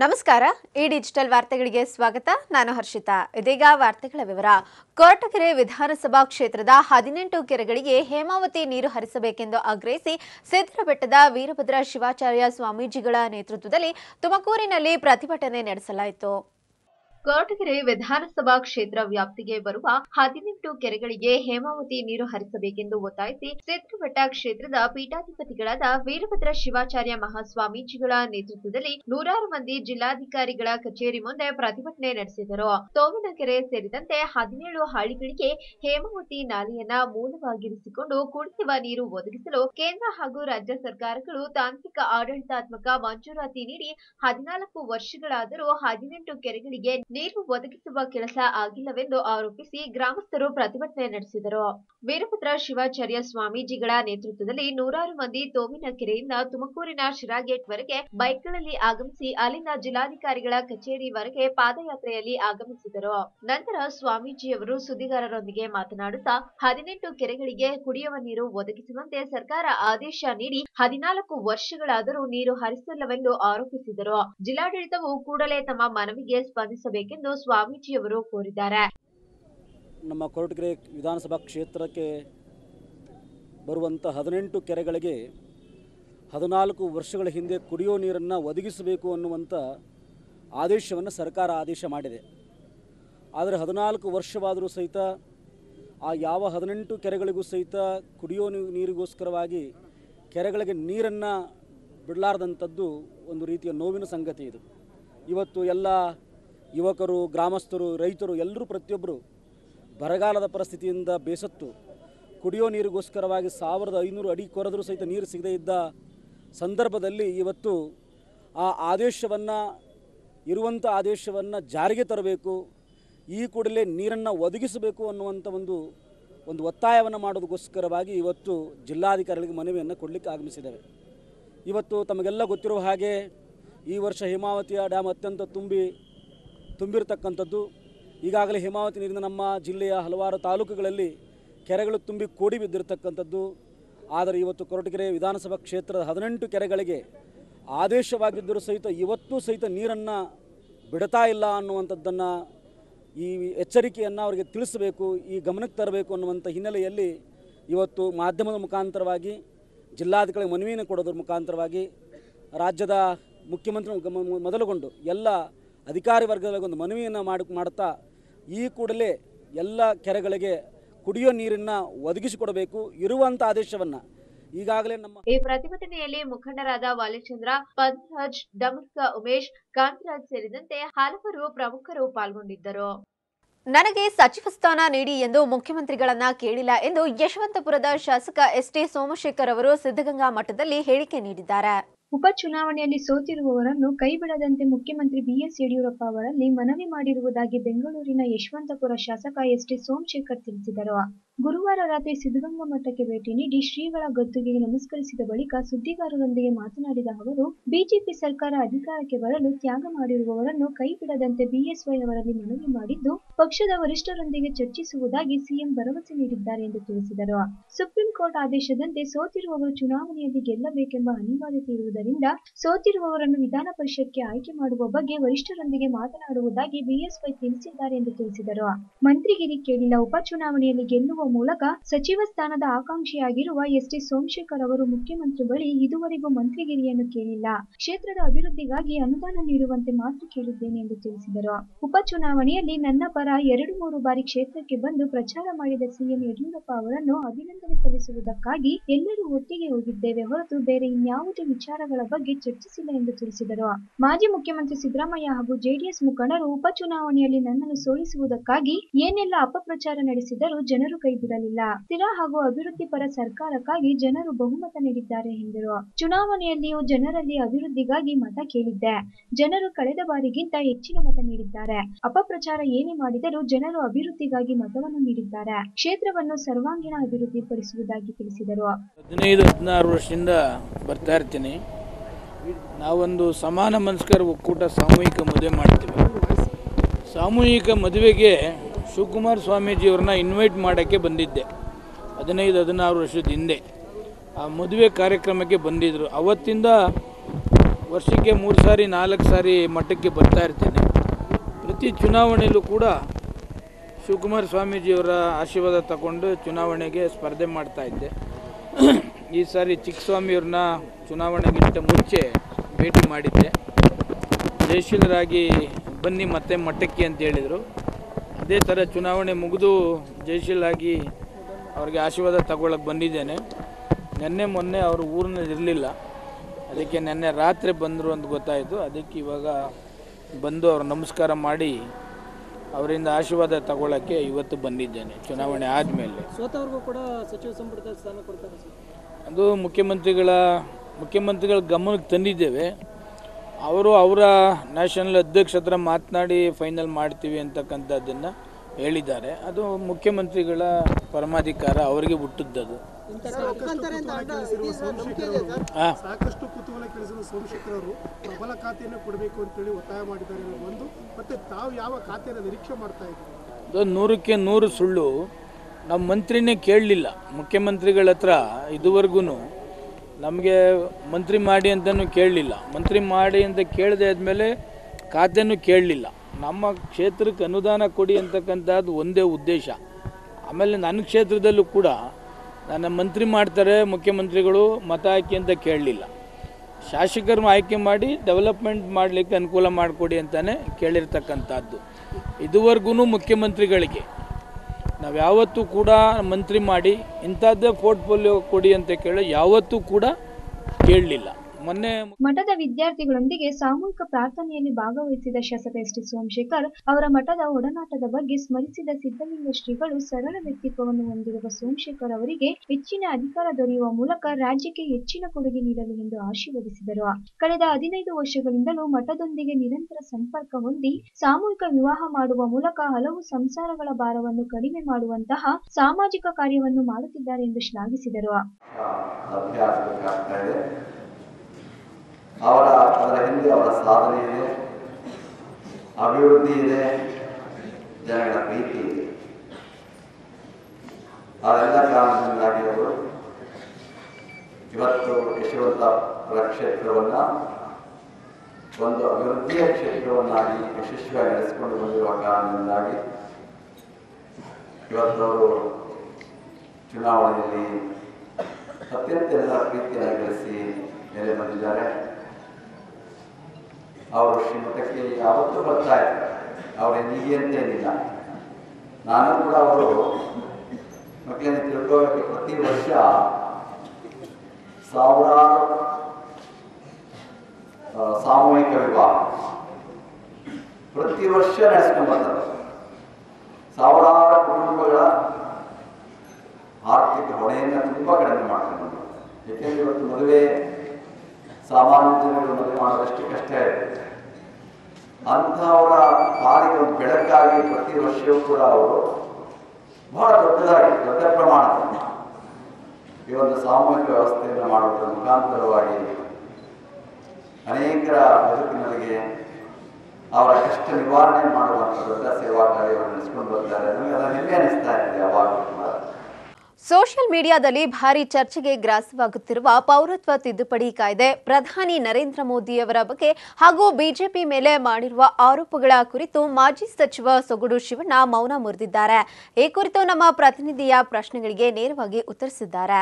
ನಮಸ್ಕಾರ ಈ ಡಿಜಿಟಲ್ ವಾರ್ತೆಗಳಿಗೆ ಸ್ವಾಗತ ನಾನು ಹರ್ಷಿತಾ ಇದೀಗ ವಾರ್ತೆಗಳ ವಿವರ ಕೊರಟಗೆರೆ ವಿಧಾನಸಭಾ ಕ್ಷೇತ್ರದ ಹದಿನೆಂಟು ಕೆರೆಗಳಿಗೆ ಹೇಮಾವತಿ ನೀರು ಹರಿಸಬೇಕೆಂದು ಆಗ್ರಹಿಸಿ ಸಿದ್ದರಬೆಟ್ಟದ ವೀರಭದ್ರ ಶಿವಾಚಾರ್ಯ ಸ್ವಾಮೀಜಿಗಳ ನೇತೃತ್ವದಲ್ಲಿ ತುಮಕೂರಿನಲ್ಲಿ ಪ್ರತಿಭಟನೆ ನಡೆಸಲಾಯಿತು ಕೊರಟಗೆರೆ ವಿಧಾನಸಭಾ ಕ್ಷೇತ್ರ ವ್ಯಾಪ್ತಿಗೆ ಬರುವ ಹದಿನೆಂಟು ಕೆರೆಗಳಿಗೆ ಹೇಮಾವತಿ ನೀರು ಹರಿಸಬೇಕೆಂದು ಒತ್ತಾಯಿಸಿ ಸಿದ್ದರಬೆಟ್ಟ ಕ್ಷೇತ್ರದ ಪೀಠಾಧಿಪತಿಗಳಾದ ವೀರಭದ್ರ ಶಿವಾಚಾರ್ಯ ಮಹಾಸ್ವಾಮೀಜಿಗಳ ನೇತೃತ್ವದಲ್ಲಿ ನೂರಾರು ಮಂದಿ ಜಿಲ್ಲಾಧಿಕಾರಿಗಳ ಕಚೇರಿ ಮುಂದೆ ಪ್ರತಿಭಟನೆ ನಡೆಸಿದರು ತೋವಿನಕೆರೆ ಸೇರಿದಂತೆ ಹದಿನೇಳು ಹಳ್ಳಿಗಳಿಗೆ ಹೇಮಾವತಿ ನಾಲೆಯನ್ನ ಮೂಲವಾಗಿರಿಸಿಕೊಂಡು ಕುಡಿಯುವ ನೀರು ಒದಗಿಸಲು ಕೇಂದ್ರ ಹಾಗೂ ರಾಜ್ಯ ಸರ್ಕಾರಗಳು ತಾಂತ್ರಿಕ ಆಡಳಿತಾತ್ಮಕ ಮಂಜೂರಾತಿ ನೀಡಿ ಹದಿನಾಲ್ಕು ವರ್ಷಗಳಾದರೂ ಹದಿನೆಂಟು ಕೆರೆಗಳಿಗೆ ನೀರು ಒದಗಿಸುವ ಕೆಲಸ ಆಗಿಲ್ಲವೆಂದು ಆರೋಪಿಸಿ ಗ್ರಾಮಸ್ಥರು ಪ್ರತಿಭಟನೆ ನಡೆಸಿದರು ವೀರಭದ್ರ ಶಿವಾಚಾರ್ಯ ಸ್ವಾಮೀಜಿಗಳ ನೇತೃತ್ವದಲ್ಲಿ ನೂರಾರು ಮಂದಿ ತೋವಿನ ಕೆರೆಯಿಂದ ತುಮಕೂರಿನ ಶಿರಾಗೇಟ್ ವರೆಗೆ ಬೈಕ್ಗಳಲ್ಲಿ ಆಗಮಿಸಿ ಅಲ್ಲಿನ ಜಿಲ್ಲಾಧಿಕಾರಿಗಳ ಕಚೇರಿವರೆಗೆ ಪಾದಯಾತ್ರೆಯಲ್ಲಿ ಆಗಮಿಸಿದರು ನಂತರ ಸ್ವಾಮೀಜಿಯವರು ಸುದ್ದಿಗಾರರೊಂದಿಗೆ ಮಾತನಾಡುತ್ತಾ ಹದಿನೆಂಟು ಕೆರೆಗಳಿಗೆ ಕುಡಿಯುವ ನೀರು ಒದಗಿಸುವಂತೆ ಸರ್ಕಾರ ಆದೇಶ ನೀಡಿ ಹದಿನಾಲ್ಕು ವರ್ಷಗಳಾದರೂ ನೀರು ಹರಿಸಲ್ಲವೆಂದು ಆರೋಪಿಸಿದರು ಜಿಲ್ಲಾಡಳಿತವು ಕೂಡಲೇ ತಮ್ಮ ಮನವಿಗೆ ಸ್ಪಂದಿಸಬೇಕೆಂದು ಸ್ವಾಮೀಜಿಯವರು ಕೋರಿದ್ದಾರೆ ನಮ್ಮ ಕೊರಟಗೆರೆ ವಿಧಾನಸಭಾ ಕ್ಷೇತ್ರಕ್ಕೆ ಬರುವಂಥ ಹದಿನೆಂಟು ಕೆರೆಗಳಿಗೆ ಹದಿನಾಲ್ಕು ವರ್ಷಗಳ ಹಿಂದೆ ಕುಡಿಯೋ ನೀರನ್ನು ಒದಗಿಸಬೇಕು ಅನ್ನುವಂಥ ಆದೇಶವನ್ನು ಸರ್ಕಾರ ಆದೇಶ ಮಾಡಿದೆ ಆದರೆ ಹದಿನಾಲ್ಕು ವರ್ಷವಾದರೂ ಸಹಿತ ಆ ಯಾವ ಹದಿನೆಂಟು ಕೆರೆಗಳಿಗೂ ಸಹಿತ ಕುಡಿಯೋ ನೀ- ನೀರಿಗೋಸ್ಕರವಾಗಿ ಕೆರೆಗಳಿಗೆ ನೀರನ್ನು ಬಿಡಲಾರ್ದಂಥದ್ದು ಒಂದು ರೀತಿಯ ನೋವಿನ ಸಂಗತಿ ಇದು ಇವತ್ತು ಎಲ್ಲ ಯುವಕರು ಗ್ರಾಮಸ್ಥರು ರೈತರು ಎಲ್ಲರೂ ಪ್ರತಿಯೊಬ್ಬರು ಬರಗಾಲದ ಪರಿಸ್ಥಿತಿಯಿಂದ ಬೇಸತ್ತು ಕುಡಿಯೋ ನೀರಿಗೋಸ್ಕರವಾಗಿ ಸಾವಿರದ ಐನೂರು ಅಡಿ ಕೊರೆದರೂ ಸಹಿತ ನೀರು ಸಿಗದೇ ಇದ್ದ ಸಂದರ್ಭದಲ್ಲಿ ಇವತ್ತು ಆ ಆದೇಶವನ್ನು ಇರುವಂಥ ಆದೇಶವನ್ನು ಜಾರಿಗೆ ತರಬೇಕು ಈ ಕೂಡಲೇ ನೀರನ್ನು ಒದಗಿಸಬೇಕು ಅನ್ನುವಂಥ ಒಂದು ಒಂದು ಒತ್ತಾಯವನ್ನು ಮಾಡೋದಕ್ಕೋಸ್ಕರವಾಗಿ ಇವತ್ತು ಜಿಲ್ಲಾಧಿಕಾರಿಗಳಿಗೆ ಮನವಿಯನ್ನು ಕೊಡಲಿಕ್ಕೆ ಆಗಮಿಸಿದ್ದೇವೆ ಇವತ್ತು ತಮಗೆಲ್ಲ ಗೊತ್ತಿರುವ ಹಾಗೆ ಈ ವರ್ಷ ಹೇಮಾವತಿಯ ಡ್ಯಾಮ್ ಅತ್ಯಂತ ತುಂಬಿ ತುಂಬಿರತಕ್ಕಂಥದ್ದು ಈಗಾಗಲೇ ಹೇಮಾವತಿ ನೀರಿನ ನಮ್ಮ ಜಿಲ್ಲೆಯ ಹಲವಾರು ತಾಲೂಕುಗಳಲ್ಲಿ ಕೆರೆಗಳು ತುಂಬಿ ಕೋಡಿ ಬಿದ್ದಿರತಕ್ಕಂಥದ್ದು ಆದರೆ ಇವತ್ತು ಕೊರಟಗೆರೆ ವಿಧಾನಸಭಾ ಕ್ಷೇತ್ರದ ಹದಿನೆಂಟು ಕೆರೆಗಳಿಗೆ ಆದೇಶವಾಗಿದ್ದರೂ ಸಹಿತ ಇವತ್ತೂ ಸಹಿತ ನೀರನ್ನು ಬಿಡ್ತಾ ಇಲ್ಲ ಅನ್ನುವಂಥದ್ದನ್ನು ಈ ಎಚ್ಚರಿಕೆಯನ್ನು ಅವರಿಗೆ ತಿಳಿಸಬೇಕು ಈ ಗಮನಕ್ಕೆ ತರಬೇಕು ಅನ್ನುವಂಥ ಹಿನ್ನೆಲೆಯಲ್ಲಿ ಇವತ್ತು ಮಾಧ್ಯಮದ ಮುಖಾಂತರವಾಗಿ ಜಿಲ್ಲಾಧಿಕಾರಿ ಮನವಿಯನ್ನು ಕೊಡೋದ್ರ ಮುಖಾಂತರವಾಗಿ ರಾಜ್ಯದ ಮುಖ್ಯಮಂತ್ರಿ ಗಮ- ಮೊದಲುಗೊಂಡು ಎಲ್ಲ ಅಧಿಕಾರಿ ವರ್ಗದ ಒಂದು ಮನವಿಯನ್ನು ಮಾಡಿ ಮಾಡುತ್ತಾ ಈ ಕೂಡಲೇ ಎಲ್ಲ ಕೆರೆಗಳಿಗೆ ಕುಡಿಯೋ ನೀರನ್ನು ಒದಗಿಸಿಕೊಡಬೇಕು ಇರುವಂಥ ಆದೇಶವನ್ನು ಈಗಾಗಲೇ ನಮ್ಮ ಈ ಪ್ರತಿಭಟನೆಯಲ್ಲಿ ಮುಖಂಡರಾದ ವಾಲಿಚಂದ್ರ ಪದ್ಮರಾಜ್ ಡಮರ್ಕ ಉಮೇಶ್ ಕಾಂತರಾಜ್ ಸೇರಿದಂತೆ ಹಲವರು ಪ್ರಮುಖರು ಪಾಲ್ಗೊಂಡಿದ್ದರು ನನಗೆ ಸಚಿವ ಸ್ಥಾನ ನೀಡಿ ಎಂದು ಮುಖ್ಯಮಂತ್ರಿಗಳನ್ನ ಕೇಳಿಲ್ಲ ಎಂದು ಯಶವಂತಪುರದ ಶಾಸಕ ಎಸ್ಟಿ ಸೋಮಶೇಖರ್ ಅವರು ಸಿದ್ಧಗಂಗಾ ಮಠದಲ್ಲಿ ಹೇಳಿಕೆ ನೀಡಿದ್ದಾರೆ ಉಪಚುನಾವಣೆಯಲ್ಲಿ ಸೋತಿರುವವರನ್ನು ಕೈಬಿಡದಂತೆ ಮುಖ್ಯಮಂತ್ರಿ ಬಿಎಸ್ ಯಡಿಯೂರಪ್ಪ ಅವರಲ್ಲಿ ಮನವಿ ಮಾಡಿರುವುದಾಗಿ ಬೆಂಗಳೂರಿನ ಯಶವಂತಪುರ ಶಾಸಕ ಎಸ್ ಟಿ ಸೋಮಶೇಖರ್ ತಿಳಿಸಿದರು ಗುರುವಾರ ರಾತ್ರಿ ಸಿದ್ಧಗಂಗಾ ಮಠಕ್ಕೆ ಭೇಟಿ ನೀಡಿ ಶ್ರೀಗಳ ಗದ್ದುಗೆಗೆ ನಮಸ್ಕರಿಸಿದ ಬಳಿಕ ಸುದ್ದಿಗಾರರೊಂದಿಗೆ ಮಾತನಾಡಿದ ಅವರು ಬಿಜೆಪಿ ಸರ್ಕಾರ ಅಧಿಕಾರಕ್ಕೆ ಬರಲು ತ್ಯಾಗ ಮಾಡಿರುವವರನ್ನು ಕೈಬಿಡದಂತೆ ಬಿಎಸ್ವೈ ಅವರಲ್ಲಿ ಮನವಿ ಮಾಡಿದ್ದು ಪಕ್ಷದ ವರಿಷ್ಠರೊಂದಿಗೆ ಚರ್ಚಿಸುವುದಾಗಿ ಸಿಎಂ ಭರವಸೆ ನೀಡಿದ್ದಾರೆ ಎಂದು ತಿಳಿಸಿದರು ಸುಪ್ರೀಂ ಕೋರ್ಟ್ ಆದೇಶದಂತೆ ಸೋತಿರುವವರು ಚುನಾವಣೆಯಲ್ಲಿ ಗೆಲ್ಲಬೇಕೆಂಬ ಅನಿವಾರ್ಯತೆ ಇರುವುದರಿಂದ ಸೋತಿರುವವರನ್ನು ವಿಧಾನ ಪರಿಷತ್ಗೆ ಆಯ್ಕೆ ಮಾಡುವ ಬಗ್ಗೆ ವರಿಷ್ಠರೊಂದಿಗೆ ಮಾತನಾಡುವುದಾಗಿ ಬಿಎಸ್ವೈ ತಿಳಿಸಿದ್ದಾರೆ ಎಂದು ತಿಳಿಸಿದರು ಮಂತ್ರಿಗಿರಿ ಕೇಳಿಲ್ಲ ಉಪಚುನಾವಣೆಯಲ್ಲಿ ಗೆಲ್ಲುವ ಮೂಲಕ ಸಚಿವ ಸ್ಥಾನದ ಆಕಾಂಕ್ಷಿಯಾಗಿರುವ ಎಸ್ ಟಿ ಸೋಮಶೇಖರ್ ಅವರು ಮುಖ್ಯಮಂತ್ರಿ ಬಳಿ ಇದುವರೆಗೂ ಮಂತ್ರಿಗಿರಿಯನ್ನು ಕೇಳಿಲ್ಲ ಕ್ಷೇತ್ರದ ಅಭಿವೃದ್ಧಿಗಾಗಿ ಅನುದಾನ ನೀಡುವಂತೆ ಮಾತ್ರ ಕೇಳಿದ್ದೇನೆ ಎಂದು ತಿಳಿಸಿದರು ಉಪಚುನಾವಣೆಯಲ್ಲಿ ನನ್ನ ಪರ ಎರಡು ಮೂರು ಬಾರಿ ಕ್ಷೇತ್ರಕ್ಕೆ ಬಂದು ಪ್ರಚಾರ ಮಾಡಿದ ಸಿಎಂ ಯಡಿಯೂರಪ್ಪ ಅವರನ್ನು ಅಭಿನಂದನೆ ಸಲ್ಲಿಸುವುದಕ್ಕಾಗಿ ಎಲ್ಲರೂ ಒಟ್ಟಿಗೆ ಹೋಗಿದ್ದೇವೆ ಹೊರತು ಬೇರೆ ಇನ್ಯಾವುದೇ ವಿಚಾರಗಳ ಬಗ್ಗೆ ಚರ್ಚಿಸಿಲ್ಲ ಎಂದು ತಿಳಿಸಿದರು ಮಾಜಿ ಮುಖ್ಯಮಂತ್ರಿ ಸಿದ್ದರಾಮಯ್ಯ ಹಾಗೂ ಜೆಡಿಎಸ್ ಮುಖಂಡರು ಉಪಚುನಾವಣೆಯಲ್ಲಿ ನನ್ನನ್ನು ಸೋಲಿಸುವುದಕ್ಕಾಗಿ ಏನೆಲ್ಲ ಅಪಪ್ರಚಾರ ನಡೆಸಿದರೂ ಜನರು ಕೈಬಿಡಲಿಲ್ಲ ಸ್ಥಿರ ಹಾಗೂ ಅಭಿವೃದ್ಧಿ ಪರ ಸರ್ಕಾರಕ್ಕಾಗಿ ಜನರು ಬಹುಮತ ನೀಡಿದ್ದಾರೆ ಎಂದರು ಚುನಾವಣೆಯಲ್ಲಿಯೂ ಜನರಲ್ಲಿ ಅಭಿವೃದ್ಧಿಗಾಗಿ ಮತ ಕೇಳಿದ್ದೆ ಜನರು ಕಳೆದ ಬಾರಿಗಿಂತ ಹೆಚ್ಚಿನ ಮತ ನೀಡಿದ್ದಾರೆ ಅಪಪ್ರಚಾರ ಏನೇ ಮಾಡಿದರೂ ಜನರು ಅಭಿವೃದ್ಧಿಗಾಗಿ ಮತವನ್ನು ನೀಡಿದ್ದಾರೆ ಕ್ಷೇತ್ರವನ್ನು ಸರ್ವಾಂಗೀಣ ಅಭಿವೃದ್ಧಿ ಪಡಿಸುವುದಾಗಿ ತಿಳಿಸಿದರು ಹದಿನೈದು ಹದಿನಾರು ವರ್ಷದಿಂದ ಬರ್ತಾ ಇರ್ತೀನಿ ನಾವೊಂದು ಸಮಾನ ಮನಸ್ಕರ ಒಕ್ಕೂಟ ಸಾಮೂಹಿಕ ಮದುವೆ ಮಾಡ್ತೀವಿ ಸಾಮೂಹಿಕ ಮದುವೆಗೆ ಶಿವಕುಮಾರ ಸ್ವಾಮೀಜಿಯವ್ರನ್ನ ಇನ್ವೈಟ್ ಮಾಡೋಕ್ಕೆ ಬಂದಿದ್ದೆ ಹದಿನೈದು ಹದಿನಾರು ವರ್ಷದ ಹಿಂದೆ ಆ ಮದುವೆ ಕಾರ್ಯಕ್ರಮಕ್ಕೆ ಬಂದಿದ್ದರು ಅವತ್ತಿಂದ ವರ್ಷಕ್ಕೆ ಮೂರು ಸಾರಿ ನಾಲ್ಕು ಸಾರಿ ಮಠಕ್ಕೆ ಬರ್ತಾ ಇರ್ತೇನೆ ಪ್ರತಿ ಚುನಾವಣೆಯಲ್ಲೂ ಕೂಡ ಶಿವಕುಮಾರ ಸ್ವಾಮೀಜಿಯವರ ಆಶೀರ್ವಾದ ತಗೊಂಡು ಚುನಾವಣೆಗೆ ಸ್ಪರ್ಧೆ ಮಾಡ್ತಾ ಇದ್ದೆ ಈ ಸಾರಿ ಚಿಕ್ಕಸ್ವಾಮಿಯವ್ರನ್ನ ಚುನಾವಣೆಗಿಂತ ಮುಂಚೆ ಭೇಟಿ ಮಾಡಿದ್ದೆ ಜಯಶೀಲರಾಗಿ ಬನ್ನಿ ಮತ್ತೆ ಮಠಕ್ಕೆ ಅಂತ ಹೇಳಿದರು ಅದೇ ಥರ ಚುನಾವಣೆ ಮುಗಿದು ಜಯಶೀಲಾಗಿ ಅವ್ರಿಗೆ ಆಶೀರ್ವಾದ ತಗೊಳ್ಳೋಕೆ ಬಂದಿದ್ದೇನೆ ನಿನ್ನೆ ಮೊನ್ನೆ ಅವರು ಊರಿನಲ್ಲಿ ಇರಲಿಲ್ಲ ಅದಕ್ಕೆ ನಿನ್ನೆ ರಾತ್ರಿ ಬಂದರು ಅಂತ ಗೊತ್ತಾಯಿತು ಅದಕ್ಕೆ ಇವಾಗ ಬಂದು ಅವ್ರು ನಮಸ್ಕಾರ ಮಾಡಿ ಅವರಿಂದ ಆಶೀರ್ವಾದ ತಗೊಳ್ಳೋಕ್ಕೆ ಇವತ್ತು ಬಂದಿದ್ದೇನೆ ಚುನಾವಣೆ ಆದಮೇಲೆ ಸೋತವ್ರಿಗೂ ಕೂಡ ಸಚಿವ ಸಂಪುಟದಲ್ಲಿ ಸ್ಥಾನ ಕೊಡ್ತಾರೆ ಸರ್ ಅದು ಮುಖ್ಯಮಂತ್ರಿಗಳ ಮುಖ್ಯಮಂತ್ರಿಗಳ ಗಮನಕ್ಕೆ ತಂದಿದ್ದೇವೆ ಅವರು ಅವರ ನ್ಯಾಷನಲ್ ಅಧ್ಯಕ್ಷ ಹತ್ರ ಮಾತನಾಡಿ ಫೈನಲ್ ಮಾಡ್ತೀವಿ ಅಂತಕ್ಕಂಥದ್ದನ್ನು ಹೇಳಿದ್ದಾರೆ ಅದು ಮುಖ್ಯಮಂತ್ರಿಗಳ ಪರಮಾಧಿಕಾರ ಅವರಿಗೆ ಹುಟ್ಟಿದ್ದದು ಆ, ಸಾಕಷ್ಟು ಕುತೂಹಲ ಕೇಳಿಸಿದ ಸೋಮಶೇಖರ್ ಅವರು ಪ್ರಬಲ ಖಾತೆಯನ್ನು ಕೊಡಬೇಕು ಅಂತೇಳಿ ಒತ್ತಾಯ ಮಾಡಿದ್ದಾರೆ ಅನ್ನೋದು ಒಂದು ಮತ್ತೆ ತಾವು ಯಾವ ಖಾತೆಯನ್ನು ನಿರೀಕ್ಷೆ ಮಾಡ್ತಾ ಇದ್ದೀರಿ ಅದು ನೂರಕ್ಕೆ ನೂರು ಸುಳ್ಳು ನಮ್ಮ ಮಂತ್ರಿನೇ ಕೇಳಲಿಲ್ಲ ಮುಖ್ಯಮಂತ್ರಿಗಳ ಹತ್ರ ಇದುವರೆಗೂ ನಮಗೆ ಮಂತ್ರಿ ಮಾಡಿ ಅಂತಲೂ ಕೇಳಲಿಲ್ಲ ಮಂತ್ರಿ ಮಾಡಿ ಅಂತ ಕೇಳದೆ ಆದಮೇಲೆ ಖಾತೆನೂ ಕೇಳಲಿಲ್ಲ ನಮ್ಮ ಕ್ಷೇತ್ರಕ್ಕೆ ಅನುದಾನ ಕೊಡಿ ಅಂತಕ್ಕಂಥದ್ದು ಒಂದೇ ಉದ್ದೇಶ ಆಮೇಲೆ ನನ್ನ ಕ್ಷೇತ್ರದಲ್ಲೂ ಕೂಡ ನನ್ನ ಮಂತ್ರಿ ಮಾಡ್ತಾರೆ ಮುಖ್ಯಮಂತ್ರಿಗಳು ಮತ ಹಾಕಿ ಅಂತ ಕೇಳಲಿಲ್ಲ ಶಾಸಕರು ಆಯ್ಕೆ ಮಾಡಿ ಡೆವಲಪ್ಮೆಂಟ್ ಮಾಡಲಿಕ್ಕೆ ಅನುಕೂಲ ಮಾಡಿಕೊಡಿ ಅಂತಲೇ ಕೇಳಿರ್ತಕ್ಕಂಥದ್ದು ಇದುವರೆಗೂ ಮುಖ್ಯಮಂತ್ರಿಗಳಿಗೆ ನಾವು ಯಾವತ್ತೂ ಕೂಡ ಮಂತ್ರಿ ಮಾಡಿ ಇಂಥದ್ದೇ ಪೋರ್ಟ್ಫೋಲಿಯೋ ಕೊಡಿ ಅಂತ ಕೇಳಿ ಯಾವತ್ತೂ ಕೂಡ ಕೇಳಲಿಲ್ಲ ಮೊನ್ನೆ ಮಠದ ವಿದ್ಯಾರ್ಥಿಗಳೊಂದಿಗೆ ಸಾಮೂಹಿಕ ಪ್ರಾರ್ಥನೆಯಲ್ಲಿ ಭಾಗವಹಿಸಿದ ಶಾಸಕ ಎಸ್ ಟಿ ಸೋಮಶೇಖರ್ ಅವರ ಮಠದ ಒಡನಾಟದ ಬಗ್ಗೆ ಸ್ಮರಿಸಿದ ಸಿದ್ದಲಿಂಗ ಶ್ರೀಗಳು ಸರಳ ವ್ಯಕ್ತಿತ್ವವನ್ನು ಹೊಂದಿರುವ ಸೋಮಶೇಖರ್ ಅವರಿಗೆ ಹೆಚ್ಚಿನ ಅಧಿಕಾರ ದೊರೆಯುವ ಮೂಲಕ ರಾಜ್ಯಕ್ಕೆ ಹೆಚ್ಚಿನ ಕೊಡುಗೆ ನೀಡಲು ಎಂದು ಆಶೀರ್ವದಿಸಿದರು ಕಳೆದ ಹದಿನೈದು ವರ್ಷಗಳಿಂದಲೂ ಮಠದೊಂದಿಗೆ ನಿರಂತರ ಸಂಪರ್ಕ ಹೊಂದಿ ಸಾಮೂಹಿಕ ವಿವಾಹ ಮಾಡುವ ಮೂಲಕ ಹಲವು ಸಂಸಾರಗಳ ಭಾರವನ್ನು ಕಡಿಮೆ ಮಾಡುವಂತಹ ಸಾಮಾಜಿಕ ಕಾರ್ಯವನ್ನು ಮಾಡುತ್ತಿದ್ದಾರೆ ಎಂದು ಶ್ಲಾಘಿಸಿದರು ಅಭ್ಯಾಸಬೇಕಾಗ್ತಾ ಇದೆ ಅವರ ಅದರ ಹಿಂದೆ ಅವರ ಸಾಧನೆ ಇದೆ ಅಭಿವೃದ್ಧಿ ಇದೆ ಜನಗಳ ಪ್ರೀತಿ ಇದೆ ಅದೆಲ್ಲ ಕಾರಣದಿಂದಾಗಿ ಅವರು ಇವತ್ತು ಯಶವಂತಪುರ ಕ್ಷೇತ್ರವನ್ನ ಒಂದು ಅಭಿವೃದ್ಧಿಯ ಕ್ಷೇತ್ರವನ್ನಾಗಿ ಯಶಸ್ವಿಯಾಗಿ ನಡೆಸಿಕೊಂಡು ಬಂದಿರುವ ಕಾರಣದಿಂದಾಗಿ ಇವತ್ತು ಅವರು ಚುನಾವಣೆಯಲ್ಲಿ ಅತ್ಯಂತ ಎಲ್ಲ ಪ್ರೀತಿಯನ್ನು ಗಳಿಸಿ ಮೇಲೆ ಬಂದಿದ್ದಾರೆ ಅವರು ಶ್ರೀಮಠಕ್ಕೆ ಯಾವತ್ತೂ ಬರ್ತಾ ಇದ್ದಾರೆ ಅವರ ಹೀಗೆ ಅಂತೇನಿಲ್ಲ ನಾನು ಕೂಡ ಅವರು ಮಕ್ಕಳನ್ನು ತಿಳ್ಕೋಬೇಕು ಪ್ರತಿ ವರ್ಷ ಸಾವಿರಾರು ಆ, ಸಾಮೂಹಿಕ ವಿವಾಹ ಪ್ರತಿ ವರ್ಷ ನಡೆಸ್ಕೊಂಡು ಬರ್ತಾರೆ ಸಾವಿರಾರು ಕುಟುಂಬಗಳ ಆರ್ಥಿಕ ಹೊಣೆಯನ್ನು ತುಂಬ ಕಡಿಮೆ ಮಾಡ್ಕೊಂಡು ಬಂದರು ಏಕೆಂದರೆ ಇವತ್ತು ಮದುವೆ ಸಾಮಾನ್ಯ ಜನಗಳು ಮದುವೆ ಮಾಡೋದಷ್ಟು ಕಷ್ಟ ಇದೆ ಅಂಥವರ ಪಾಲಿಗೆ ಒಂದು ಬೆಳಕಾಗಿ ಪ್ರತಿ ವರ್ಷವೂ ಕೂಡ ಅವರು ಬಹಳ ದೊಡ್ಡದಾಗಿ ದೊಡ್ಡ ಪ್ರಮಾಣದಲ್ಲಿ ಈ ಒಂದು ಸಾಮೂಹಿಕ ವ್ಯವಸ್ಥೆಯನ್ನು ಮಾಡುವುದರ ಮುಖಾಂತರವಾಗಿ ಅನೇಕರ ಬದುಕಿನಲ್ಲಿಗೆ ಅವರ ಕಷ್ಟ ನಿವಾರಣೆ ಮಾಡುವಂಥ ದೊಡ್ಡ ಸೇವಾ ಕಾರ್ಯವನ್ನು ನಡೆಸಿಕೊಂಡು ಬರ್ತಾರೆ ನಮಗೆ ಅದನ್ನು ಹೆಮ್ಮೆ ಅನಿಸ್ತಾ ಇದೆ ಯಾವಾಗಲೂ ಕೂಡ ಸೋಷಿಯಲ್ ಮೀಡಿಯಾದಲ್ಲಿ ಭಾರಿ ಚರ್ಚೆಗೆ ಗ್ರಾಸವಾಗುತ್ತಿರುವ ಪೌರತ್ವ ತಿದ್ದುಪಡಿ ಕಾಯ್ದೆ ಪ್ರಧಾನಿ ನರೇಂದ್ರ ಮೋದಿಯವರ ಬಗ್ಗೆ ಹಾಗೂ ಬಿಜೆಪಿ ಮೇಲೆ ಮಾಡಿರುವ ಆರೋಪಗಳ ಕುರಿತು ಮಾಜಿ ಸಚಿವ ಸೊಗಡು ಶಿವಣ್ಣ ಮೌನ ಮುರಿದಿದ್ದಾರೆ ಈ ಕುರಿತು ನಮ್ಮ ಪ್ರತಿನಿಧಿಯ ಪ್ರಶ್ನೆಗಳಿಗೆ ನೇರವಾಗಿ ಉತ್ತರಿಸಿದ್ದಾರೆ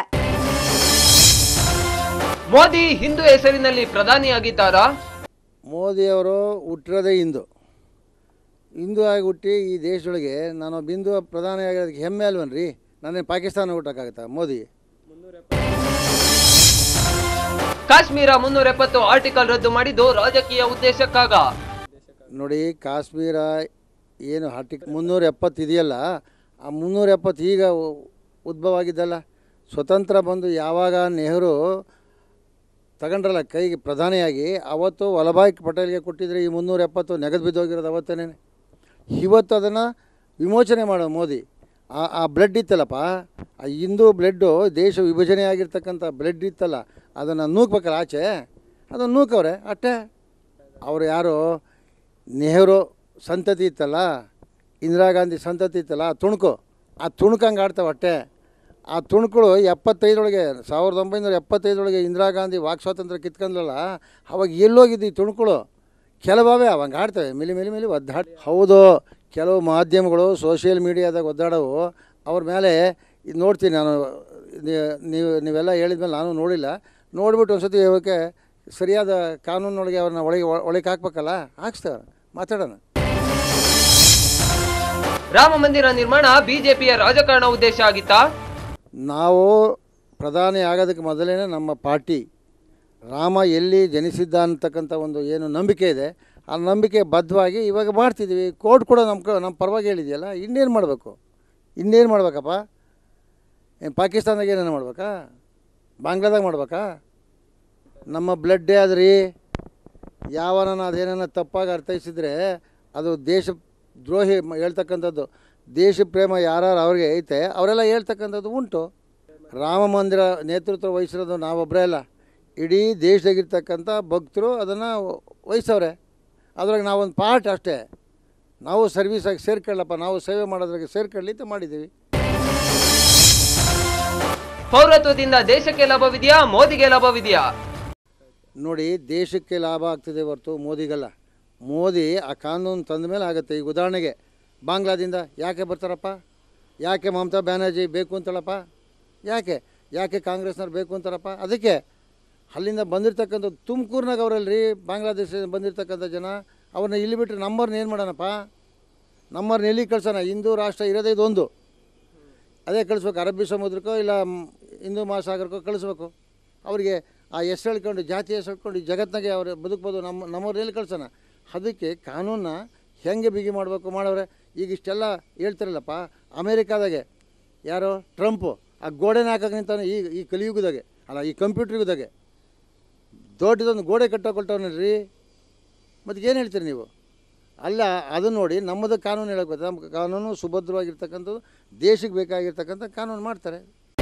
ಮೋದಿ ಹಿಂದೂ ಹೆಸರಿನಲ್ಲಿ ಪ್ರಧಾನಿಯಾಗಿದ್ದಾರಾ ಮೋದಿಯವರು ಹುಟ್ಟಿರೋದೇ ಹಿಂದೂ ಹಿಂದೂ ಆಗಿ ಹುಟ್ಟಿ ಈ ದೇಶದೊಳಗೆ ನಾನು ಬಿಂದು ಪ್ರಧಾನಿ ಆಗಿರೋದಕ್ಕೆ ಹೆಮ್ಮೆ ಅಲ್ವನ್ರಿ ನಾನೇನು ಪಾಕಿಸ್ತಾನ ಹುಟ್ಟಕ್ಕಾಗತ್ತಾ ಮೋದಿ ಕಾಶ್ಮೀರ ಮುನ್ನೂರ ಎಪ್ಪತ್ತು ಆರ್ಟಿಕಲ್ ರದ್ದು ಮಾಡಿದ್ದು ರಾಜಕೀಯ ಉದ್ದೇಶಕ್ಕಾಗ ನೋಡಿ ಕಾಶ್ಮೀರ ಏನು ಆರ್ಟಿಕ್ ಮುನ್ನೂರ ಎಪ್ಪತ್ತು ಇದೆಯಲ್ಲ ಆ ಮುನ್ನೂರ ಎಪ್ಪತ್ತು ಈಗ ಉ- ಉದ್ಭವ ಆಗಿದ್ದಲ್ಲ ಸ್ವತಂತ್ರ ಬಂದು ಯಾವಾಗ ನೆಹರು ತಗೊಂಡ್ರಲ್ಲ ಕೈಗೆ ಪ್ರಧಾನಿಯಾಗಿ ಅವತ್ತು ವಲ್ಲಭಾಯ್ ಪಟೇಲ್ಗೆ ಕೊಟ್ಟಿದ್ರೆ ಈ ಮುನ್ನೂರ ಎಪ್ಪತ್ತು ನೆಗೆದು ಬಿದ್ದೋಗಿರೋದು ಅವತ್ತೇನೆ ಇವತ್ತು ಅದನ್ನು ವಿಮೋಚನೆ ಮಾಡೋ ಮೋದಿ ಆ ಆ ಬ್ಲಡ್ ಇತ್ತಲ್ಲಪ್ಪ ಆ ಹಿಂದೂ ಬ್ಲಡ್ಡು ದೇಶ ವಿಭಜನೆ ಆಗಿರ್ತಕ್ಕಂಥ ಬ್ಲಡ್ ಇತ್ತಲ್ಲ ಅದನ್ನು ನೂಕ್ಬೇಕಲ್ಲ ಆಚೆ ಅದನ್ನು ನೂಕವ್ರೆ ಅಷ್ಟೇ ಅವರು ಯಾರು ನೆಹರು ಸಂತತಿ ಇತ್ತಲ್ಲ ಇಂದಿರಾ ಗಾಂಧಿ ಸಂತತಿ ಇತ್ತಲ್ಲ ಆ ತುಣುಕು ಆ ತುಣುಕಂಗೆ ಆಡ್ತಾವೆ ಅಷ್ಟೇ ಆ ತುಣುಕುಳು ಎಪ್ಪತ್ತೈದರೊಳಗೆ ಸಾವಿರದ ಒಂಬೈನೂರ ಎಪ್ಪತ್ತೈದರೊಳಗೆ ಇಂದಿರಾ ಗಾಂಧಿ ವಾಕ್ ಸ್ವಾತಂತ್ರ್ಯ ಕಿತ್ಕೊಂಡ್ಲಲ್ಲ ಅವಾಗ ಎಲ್ಲೋಗಿದ್ದು ಈ ತುಣುಕುಳು ಕೆಲವೇ ಅವಂಗೆ ಆಡ್ತವೆ ಮಿಲಿ ಮಿಲಿ ಮಿಲಿ ಒದ್ದಾಡ್ ಹೌದು ಕೆಲವು ಮಾಧ್ಯಮಗಳು ಸೋಷಿಯಲ್ ಮೀಡಿಯಾದಾಗ ಒದ್ದಾಡವು ಅವ್ರ ಮೇಲೆ ಇದು ನೋಡ್ತೀನಿ ನಾನು ನೀ- ನೀವು ನೀವೆಲ್ಲ ಹೇಳಿದ್ಮೇಲೆ ನಾನು ನೋಡಿಲ್ಲ ನೋಡ್ಬಿಟ್ಟು ಒಂದು ಸತಿ ಇವಕ್ಕೆ ಸರಿಯಾದ ಕಾನೂನೊಳಗೆ ಅವ್ರನ್ನ ಒಳಗೆ ಒಳಗೆ ಹಾಕ್ಬೇಕಲ್ಲ ಹಾಕ್ಸ್ತೇವೆ ಮಾತಾಡೋಣ ರಾಮ ಮಂದಿರ ನಿರ್ಮಾಣ ಬಿಜೆಪಿಯ ರಾಜಕಾರಣ ಉದ್ದೇಶ ಆಗಿತ್ತಾ ನಾವು ಪ್ರಧಾನಿ ಆಗೋದಕ್ಕೆ ಮೊದಲೇ ನಮ್ಮ ಪಾರ್ಟಿ ರಾಮ ಎಲ್ಲಿ ಜನಿಸಿದ್ದ ಅಂತಕ್ಕಂಥ ಒಂದು ಏನು ನಂಬಿಕೆ ಇದೆ ಆ ನಂಬಿಕೆ ಬದ್ಧವಾಗಿ ಇವಾಗ ಮಾಡ್ತಿದ್ದೀವಿ ಕೋರ್ಟ್ ಕೂಡ ನಮ್ಮ ಕ ನಮ್ಮ ಪರವಾಗಿ ಹೇಳಿದೆಯಲ್ಲ ಇನ್ನೇನು ಮಾಡಬೇಕು ಇನ್ನೇನು ಮಾಡ್ಬೇಕಪ್ಪ ಏನು ಪಾಕಿಸ್ತಾನದಾಗ ಏನೇನು ಮಾಡ್ಬೇಕಾ ಬಾಂಗ್ಲಾದಾಗ ಮಾಡ್ಬೇಕಾ ನಮ್ಮ ಬ್ಲಡ್ಡೇ ಅದ್ರಿ ಯಾವನ ಅದೇನ ತಪ್ಪಾಗಿ ಅರ್ಥೈಸಿದರೆ ಅದು ದೇಶ ದ್ರೋಹಿ ಮ- ಹೇಳ್ತಕ್ಕಂಥದ್ದು ದೇಶ ಪ್ರೇಮ ಯಾರ್ಯಾರು ಅವ್ರಿಗೆ ಐತೆ ಅವರೆಲ್ಲ ಹೇಳ್ತಕ್ಕಂಥದ್ದು ಉಂಟು ರಾಮ ಮಂದಿರ ನೇತೃತ್ವ ವಹಿಸಿರೋದು ನಾವೊಬ್ಬರೇ ಅಲ್ಲ ಇಡೀ ದೇಶದಾಗಿರ್ತಕ್ಕಂಥ ಭಕ್ತರು ಅದನ್ನು ವಹಿಸವ್ರೆ ಅದ್ರಾಗ ನಾವೊಂದು ಪಾರ್ಟ್ ಅಷ್ಟೇ ನಾವು ಸರ್ವೀಸಾಗಿ ಸೇರ್ಕೊಳ್ಳಪ್ಪ ನಾವು ಸೇವೆ ಮಾಡೋದ್ರಾಗೆ ಸೇರ್ಕೊಳ್ಳಿ ಅಂತ ಮಾಡಿದ್ದೀವಿ ಪೌರತ್ವದಿಂದ ದೇಶಕ್ಕೆ ಲಾಭವಿದೆಯಾ ಮೋದಿಗೆ ಲಾಭವಿದೆಯಾ ನೋಡಿ ದೇಶಕ್ಕೆ ಲಾಭ ಆಗ್ತದೆ ಹೊರತು ಮೋದಿಗಲ್ಲ ಮೋದಿ ಆ ಕಾನೂನು ತಂದ ಮೇಲೆ ಆಗುತ್ತೆ ಈಗ ಉದಾಹರಣೆಗೆ ಬಾಂಗ್ಲಾದಿಂದ ಯಾಕೆ ಬರ್ತಾರಪ್ಪ ಯಾಕೆ ಮಮತಾ ಬ್ಯಾನರ್ಜಿ ಬೇಕು ಅಂತಳಪ್ಪ ಯಾಕೆ ಯಾಕೆ ಕಾಂಗ್ರೆಸ್ನವ್ರು ಬೇಕು ಅಂತಾರಪ್ಪ ಅದಕ್ಕೆ ಅಲ್ಲಿಂದ ಬಂದಿರ್ತಕ್ಕಂಥ ತುಮಕೂರಿನಾಗ ಅವರಲ್ರಿ ಬಾಂಗ್ಲಾದೇಶದಿಂದ ಬಂದಿರ್ತಕ್ಕಂಥ ಜನ ಅವ್ರನ್ನ ಇಲ್ಲಿ ಬಿಟ್ಟರೆ ನಮ್ಮವ್ರನ್ನ ಏನು ಮಾಡೋಣಪ್ಪ ನಮ್ಮವ್ರನ್ನ ಎಲ್ಲಿ ಕಳ್ಸೋಣ ಹಿಂದೂ ರಾಷ್ಟ್ರ ಇರೋದೇ ಇದೊಂದು ಅದೇ ಕಳಿಸ್ಬೇಕು ಅರಬ್ಬಿ ಸಮುದ್ರಕ್ಕೋ ಇಲ್ಲ ಮ್, ಹಿಂದೂ ಮಹಾಸಾಗರಕ್ಕೋ ಕಳಿಸ್ಬೇಕು ಅವರಿಗೆ ಆ ಹೆಸರು ಹೇಳ್ಕೊಂಡು ಜಾತಿ ಹೆಸರು ಹೇಳ್ಕೊಂಡು ಈ ಜಗತ್ತಿನಾಗೆ ಅವ್ರು ಬದುಕ್ಬೋದು ನಮ್ಮ ನಮ್ಮವ್ರನ್ನ ಎಲ್ಲಿ ಕಳ್ಸೋಣ ಅದಕ್ಕೆ ಕಾನೂನನ್ನ ಹೆಂಗೆ ಬಿಗಿ ಮಾಡಬೇಕು ಮಾಡವ್ರೆ ಈಗ ಇಷ್ಟೆಲ್ಲ ಹೇಳ್ತಿರಲ್ಲಪ್ಪ ಅಮೇರಿಕಾದಾಗೆ ಯಾರು ಟ್ರಂಪು ಆ ಗೋಡೆನ ಹಾಕಕ್ಕೆ ನಿಂತಾನೆ ಈ ಈ ಕಲಿಯುಗದಾಗೆ ಅಲ್ಲ ಈ ಕಂಪ್ಯೂಟರ್ ಯುಗದಾಗೆ ದೊಡ್ಡದೊಂದು ಗೋಡೆ ಕಟ್ಟೋಕೊಟ್ಟವನಲ್ರಿ ಮತ್ತು ಏನು ಹೇಳ್ತೀರಿ ನೀವು ಅಲ್ಲ ಅದು ನೋಡಿ ನಮ್ಮದು ಕಾನೂನು ಹೇಳಕ್ಕೆ ನಮ್ಮ ಕಾನೂನು ಸುಭದ್ರವಾಗಿರ್ತಕ್ಕಂಥದ್ದು ದೇಶಕ್ಕೆ ಬೇಕಾಗಿರ್ತಕ್ಕಂಥ ಕಾನೂನು ಮಾಡ್ತಾರೆ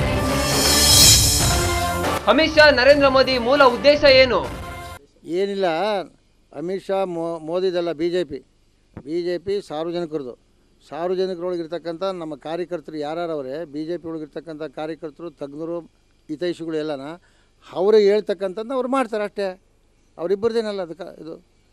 ಅಮಿತ್ ಶಾ ನರೇಂದ್ರ ಮೋದಿ ಮೂಲ ಉದ್ದೇಶ ಏನು ಏನಿಲ್ಲ ಅಮಿತ್ ಶಾ ಮೋ ಮೋದಿದಲ್ಲ B J P B J P ಸಾರ್ವಜನಿಕರದು ಸಾರ್ವಜನಿಕರೊಳಗಿರ್ತಕ್ಕಂಥ ನಮ್ಮ ಕಾರ್ಯಕರ್ತರು ಯಾರ್ಯಾರವ್ರೆ ಬಿ ಜೆ ಪಿ ಒಳಗಿರ್ತಕ್ಕಂಥ ಕಾರ್ಯಕರ್ತರು ತಜ್ಞರು ಹಿತೈಷಿಗಳು ಎಲ್ಲನ ಅವ್ರಿಗೆ ಹೇಳ್ತಕ್ಕಂಥದ್ದು ಅವ್ರು ಮಾಡ್ತಾರೆ ಅಷ್ಟೇ ಅವರಿಬ್ಬರದೇನಲ್ಲ ಅದಕ್ಕೆ ಇದು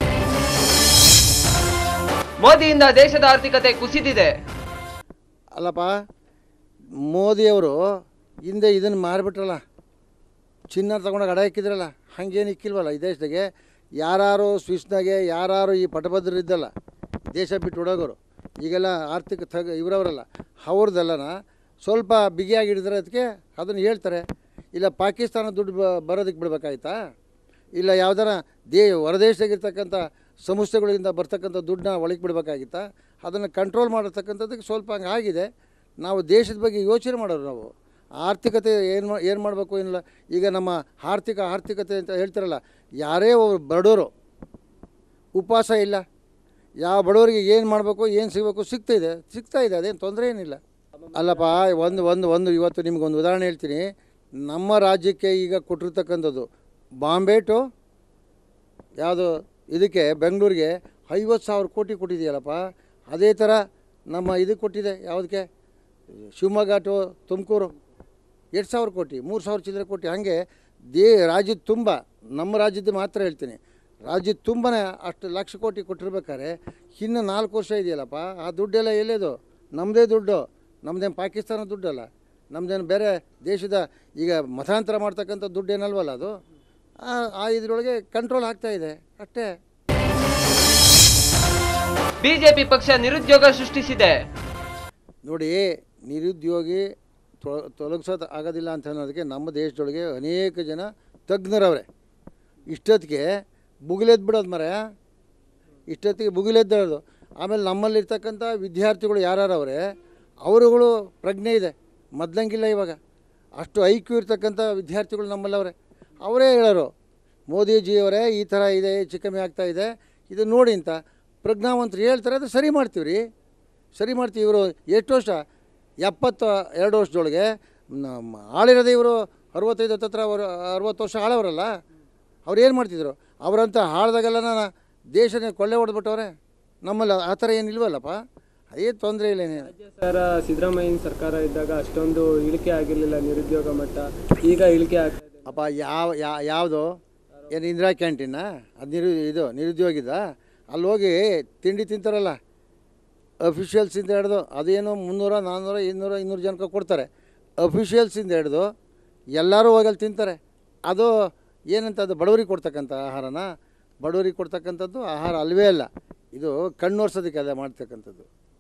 ಮೋದಿಯಿಂದ ದೇಶದ ಆರ್ಥಿಕತೆ ಕುಸಿದಿದೆ ಅಲ್ಲಪ್ಪ ಮೋದಿಯವರು ಹಿಂದೆ ಇದನ್ನು ಮಾರಿಬಿಟ್ರಲ್ಲ ಚಿನ್ನ ತಗೊಂಡೋಗಿ ಅಡ ಇಕ್ಕಿದ್ರಲ್ಲ ಹಂಗೇನು ಇಕ್ಕಿಲ್ವಲ್ಲ ಈ ದೇಶದಾಗೆ ಯಾರು ಸ್ವಿಸ್ನಾಗೆ ಯಾರು ಈ ಪಟಭದ್ರರಿದ್ದಲ್ಲ ದೇಶ ಬಿಟ್ಟು ಹುಡುಗರು ಈಗೆಲ್ಲ ಆರ್ಥಿಕ ತಗ ಇವರವರಲ್ಲ ಅವ್ರದ್ದೆಲ್ಲನ ಸ್ವಲ್ಪ ಬಿಗಿಯಾಗಿ ಹಿಡಿದ್ರೆ ಅದಕ್ಕೆ ಅದನ್ನು ಹೇಳ್ತಾರೆ ಇಲ್ಲ ಪಾಕಿಸ್ತಾನ ದುಡ್ಡು ಬ ಬರೋದಕ್ಕೆ ಬಿಡ್ಬೇಕಾಯ್ತಾ ಇಲ್ಲ ಯಾವ್ದಾರ ದೇ ಹೊರದೇಶದಾಗಿರ್ತಕ್ಕಂಥ ಸಂಸ್ಥೆಗಳಿಂದ ಬರ್ತಕ್ಕಂಥ ದುಡ್ಡನ್ನ ಒಳಗೆ ಬಿಡಬೇಕಾಗಿತ್ತಾ ಅದನ್ನು ಕಂಟ್ರೋಲ್ ಮಾಡಿರ್ತಕ್ಕಂಥದ್ದಕ್ಕೆ ಸ್ವಲ್ಪ ಹಂಗೆ ಆಗಿದೆ ನಾವು ದೇಶದ ಬಗ್ಗೆ ಯೋಚನೆ ಮಾಡೋರು ನಾವು ಆರ್ಥಿಕತೆ ಏನು ಮಾ ಏನು ಮಾಡಬೇಕು ಏನಿಲ್ಲ ಈಗ ನಮ್ಮ ಆರ್ಥಿಕ ಆರ್ಥಿಕತೆ ಅಂತ ಹೇಳ್ತಾರಲ್ಲ ಯಾರೇ ಒಬ್ರು ಬಡವರು ಉಪವಾಸ ಇಲ್ಲ ಯಾವ ಬಡವರಿಗೆ ಏನು ಮಾಡಬೇಕು ಏನು ಸಿಗಬೇಕು ಸಿಗ್ತಾ ಇದೆ ಸಿಗ್ತಾ ಇದೆ ಅದೇನು ತೊಂದರೆ ಏನಿಲ್ಲ ಅಲ್ಲಪ್ಪ ಒಂದು ಒಂದು ಒಂದು ಇವತ್ತು ನಿಮ್ಗೊಂದು ಉದಾಹರಣೆ ಹೇಳ್ತೀನಿ ನಮ್ಮ ರಾಜ್ಯಕ್ಕೆ ಈಗ ಕೊಟ್ಟಿರ್ತಕ್ಕಂಥದ್ದು ಬಾಂಬೆ ಟು ಯಾವುದು ಇದಕ್ಕೆ ಬೆಂಗಳೂರಿಗೆ ಐವತ್ತು ಸಾವಿರ ಕೋಟಿ ಕೊಟ್ಟಿದೆಯಲ್ಲಪ್ಪ ಅದೇ ಥರ ನಮ್ಮ ಇದಕ್ಕೆ ಕೊಟ್ಟಿದೆ ಯಾವುದಕ್ಕೆ ಶಿವಮೊಗ್ಗ ಟು ತುಮಕೂರು ಎರಡು ಸಾವಿರ ಕೋಟಿ ಮೂರು ಸಾವಿರ ಚಿಲ್ಲರೆ ಕೋಟಿ ಹಾಗೆ ದೇ ರಾಜ್ಯದ ತುಂಬ ನಮ್ಮ ರಾಜ್ಯದ ಮಾತ್ರ ಹೇಳ್ತೀನಿ ರಾಜ್ಯದ ತುಂಬನೇ ಅಷ್ಟು ಲಕ್ಷ ಕೋಟಿ ಕೊಟ್ಟಿರ್ಬೇಕಾದ್ರೆ ಇನ್ನು ನಾಲ್ಕು ವರ್ಷ ಇದೆಯಲ್ಲಪ್ಪ ಆ ದುಡ್ಡೆಲ್ಲ ಎಲ್ಲಿದು ನಮ್ಮದೇ ದುಡ್ಡು ನಮ್ಮದೇನು ಪಾಕಿಸ್ತಾನ ದುಡ್ಡಲ್ಲ ನಮ್ಮದೇನು ಬೇರೆ ದೇಶದ ಈಗ ಮತಾಂತರ ಮಾಡ್ತಕ್ಕಂಥ ದುಡ್ಡೇನಲ್ವಲ್ಲ ಅದು ಆ- ಆ ಇದರೊಳಗೆ ಕಂಟ್ರೋಲ್ ಆಗ್ತಾ ಇದೆ ಅಷ್ಟೇ ಬಿಜೆಪಿ ಪಕ್ಷ ನಿರುದ್ಯೋಗ ಸೃಷ್ಟಿಸಿದೆ ನೋಡಿ ನಿರುದ್ಯೋಗಿ ತೊಳ ತೊಲಗಿಸೋದು ಆಗೋದಿಲ್ಲ ಅಂತ ಅನ್ನೋದಕ್ಕೆ ನಮ್ಮ ದೇಶದೊಳಗೆ ಅನೇಕ ಜನ ತಜ್ಞರವ್ರೆ ಇಷ್ಟೊತ್ತಿಗೆ ಬುಗಿಲೆದ್ದು ಬಿಡೋದು ಮರ ಇಷ್ಟೊತ್ತಿಗೆ ಬುಗಿಲೆದ್ದೋದು ಆಮೇಲೆ ನಮ್ಮಲ್ಲಿರ್ತಕ್ಕಂಥ ವಿದ್ಯಾರ್ಥಿಗಳು ಯಾರ್ಯಾರವ್ರೆ ಅವರುಗಳು ಪ್ರಜ್ಞೆ ಇದೆ ಮೊದ್ಲಂಗಿಲ್ಲ ಇವಾಗ ಅಷ್ಟು ಐಕ್ಯು ಇರ್ತಕ್ಕಂಥ ವಿದ್ಯಾರ್ಥಿಗಳು ನಮ್ಮಲ್ಲವ್ರೆ ಅವರೇ ಹೇಳೋರು ಮೋದಿಜಿಯವರೇ ಈ ಥರ ಇದೆ ಹೆಚ್ಚು ಕಮ್ಮಿ ಆಗ್ತಾ ಇದೆ ಇದು ನೋಡಿ ಅಂತ ಪ್ರಜ್ಞಾವಂತರು ಹೇಳ್ತಾರೆ ಅದು ಸರಿ ಮಾಡ್ತೀವಿ ರೀ ಸರಿ ಮಾಡ್ತೀವಿ ಇವರು ಎಷ್ಟು ವರ್ಷ ಎಪ್ಪತ್ತು ಎರಡು ವರ್ಷದೊಳಗೆ ನಮ್ಮ ಆಳಿರೋದೇ ಇವರು ಅರವತ್ತೈದು ಹತ್ತತ್ರ ಅವರು ಅರವತ್ತು ವರ್ಷ ಆಳವರಲ್ಲ ಅವ್ರು ಏನು ಮಾಡ್ತಿದ್ರು ಅವರಂತ ಆಳ್ದಾಗೆಲ್ಲ ನಾನು ದೇಶನೇ ಕೊಳ್ಳೆ ಹೊಡೆದ್ಬಿಟ್ಟವ್ರೆ ನಮ್ಮಲ್ಲಿ ಆ ಥರ ಏನಿಲ್ವಲ್ಲಪ್ಪ ಏನು ತೊಂದರೆ ಇಲ್ಲ ಏನೇನು ಸರ್ ಸಿದ್ದರಾಮಯ್ಯನ ಸರ್ಕಾರ ಇದ್ದಾಗ ಅಷ್ಟೊಂದು ಇಳಿಕೆ ಆಗಿರಲಿಲ್ಲ ನಿರುದ್ಯೋಗ ಮಟ್ಟ ಈಗ ಇಳಿಕೆ ಆಗ್ತಾ ಇದೆ ಅಪ್ಪ ಯಾವ ಯಾ- ಯಾವುದು ಏನು ಇಂದಿರಾ ಕ್ಯಾಂಟೀನಾ ಅದು ನಿರು ಇದು ನಿರುದ್ಯೋಗಿದ ಅಲ್ಲಿ ಹೋಗಿ ತಿಂಡಿ ತಿಂತಾರಲ್ಲ ಅಫಿಷಿಯಲ್ಸಿಂದ ಹಿಡ್ದು ಅದೇನು ಮುನ್ನೂರ ನಾನ್ನೂರ ಇನ್ನೂರ ಇನ್ನೂರು ಜನಕ್ಕೆ ಕೊಡ್ತಾರೆ ಅಫಿಷಿಯಲ್ಸಿಂದ ಹಿಡ್ದು ಎಲ್ಲರೂ ಹೋಗಿ ಅಲ್ಲಿ ತಿಂತಾರೆ ಅದು ಏನಂತ ಅದು ಬಡವರಿಗೆ ಕೊಡ್ತಕ್ಕಂಥ ಆಹಾರನ ಬಡವರಿಗೆ ಕೊಡ್ತಕ್ಕಂಥದ್ದು ಆಹಾರ ಅಲ್ವೇ ಅಲ್ಲ ಇದು ಕಣ್ಣೋರ್ಸೋದಕ್ಕೆ ಅದೇ ಮಾಡ್ತಕ್ಕಂಥದ್ದು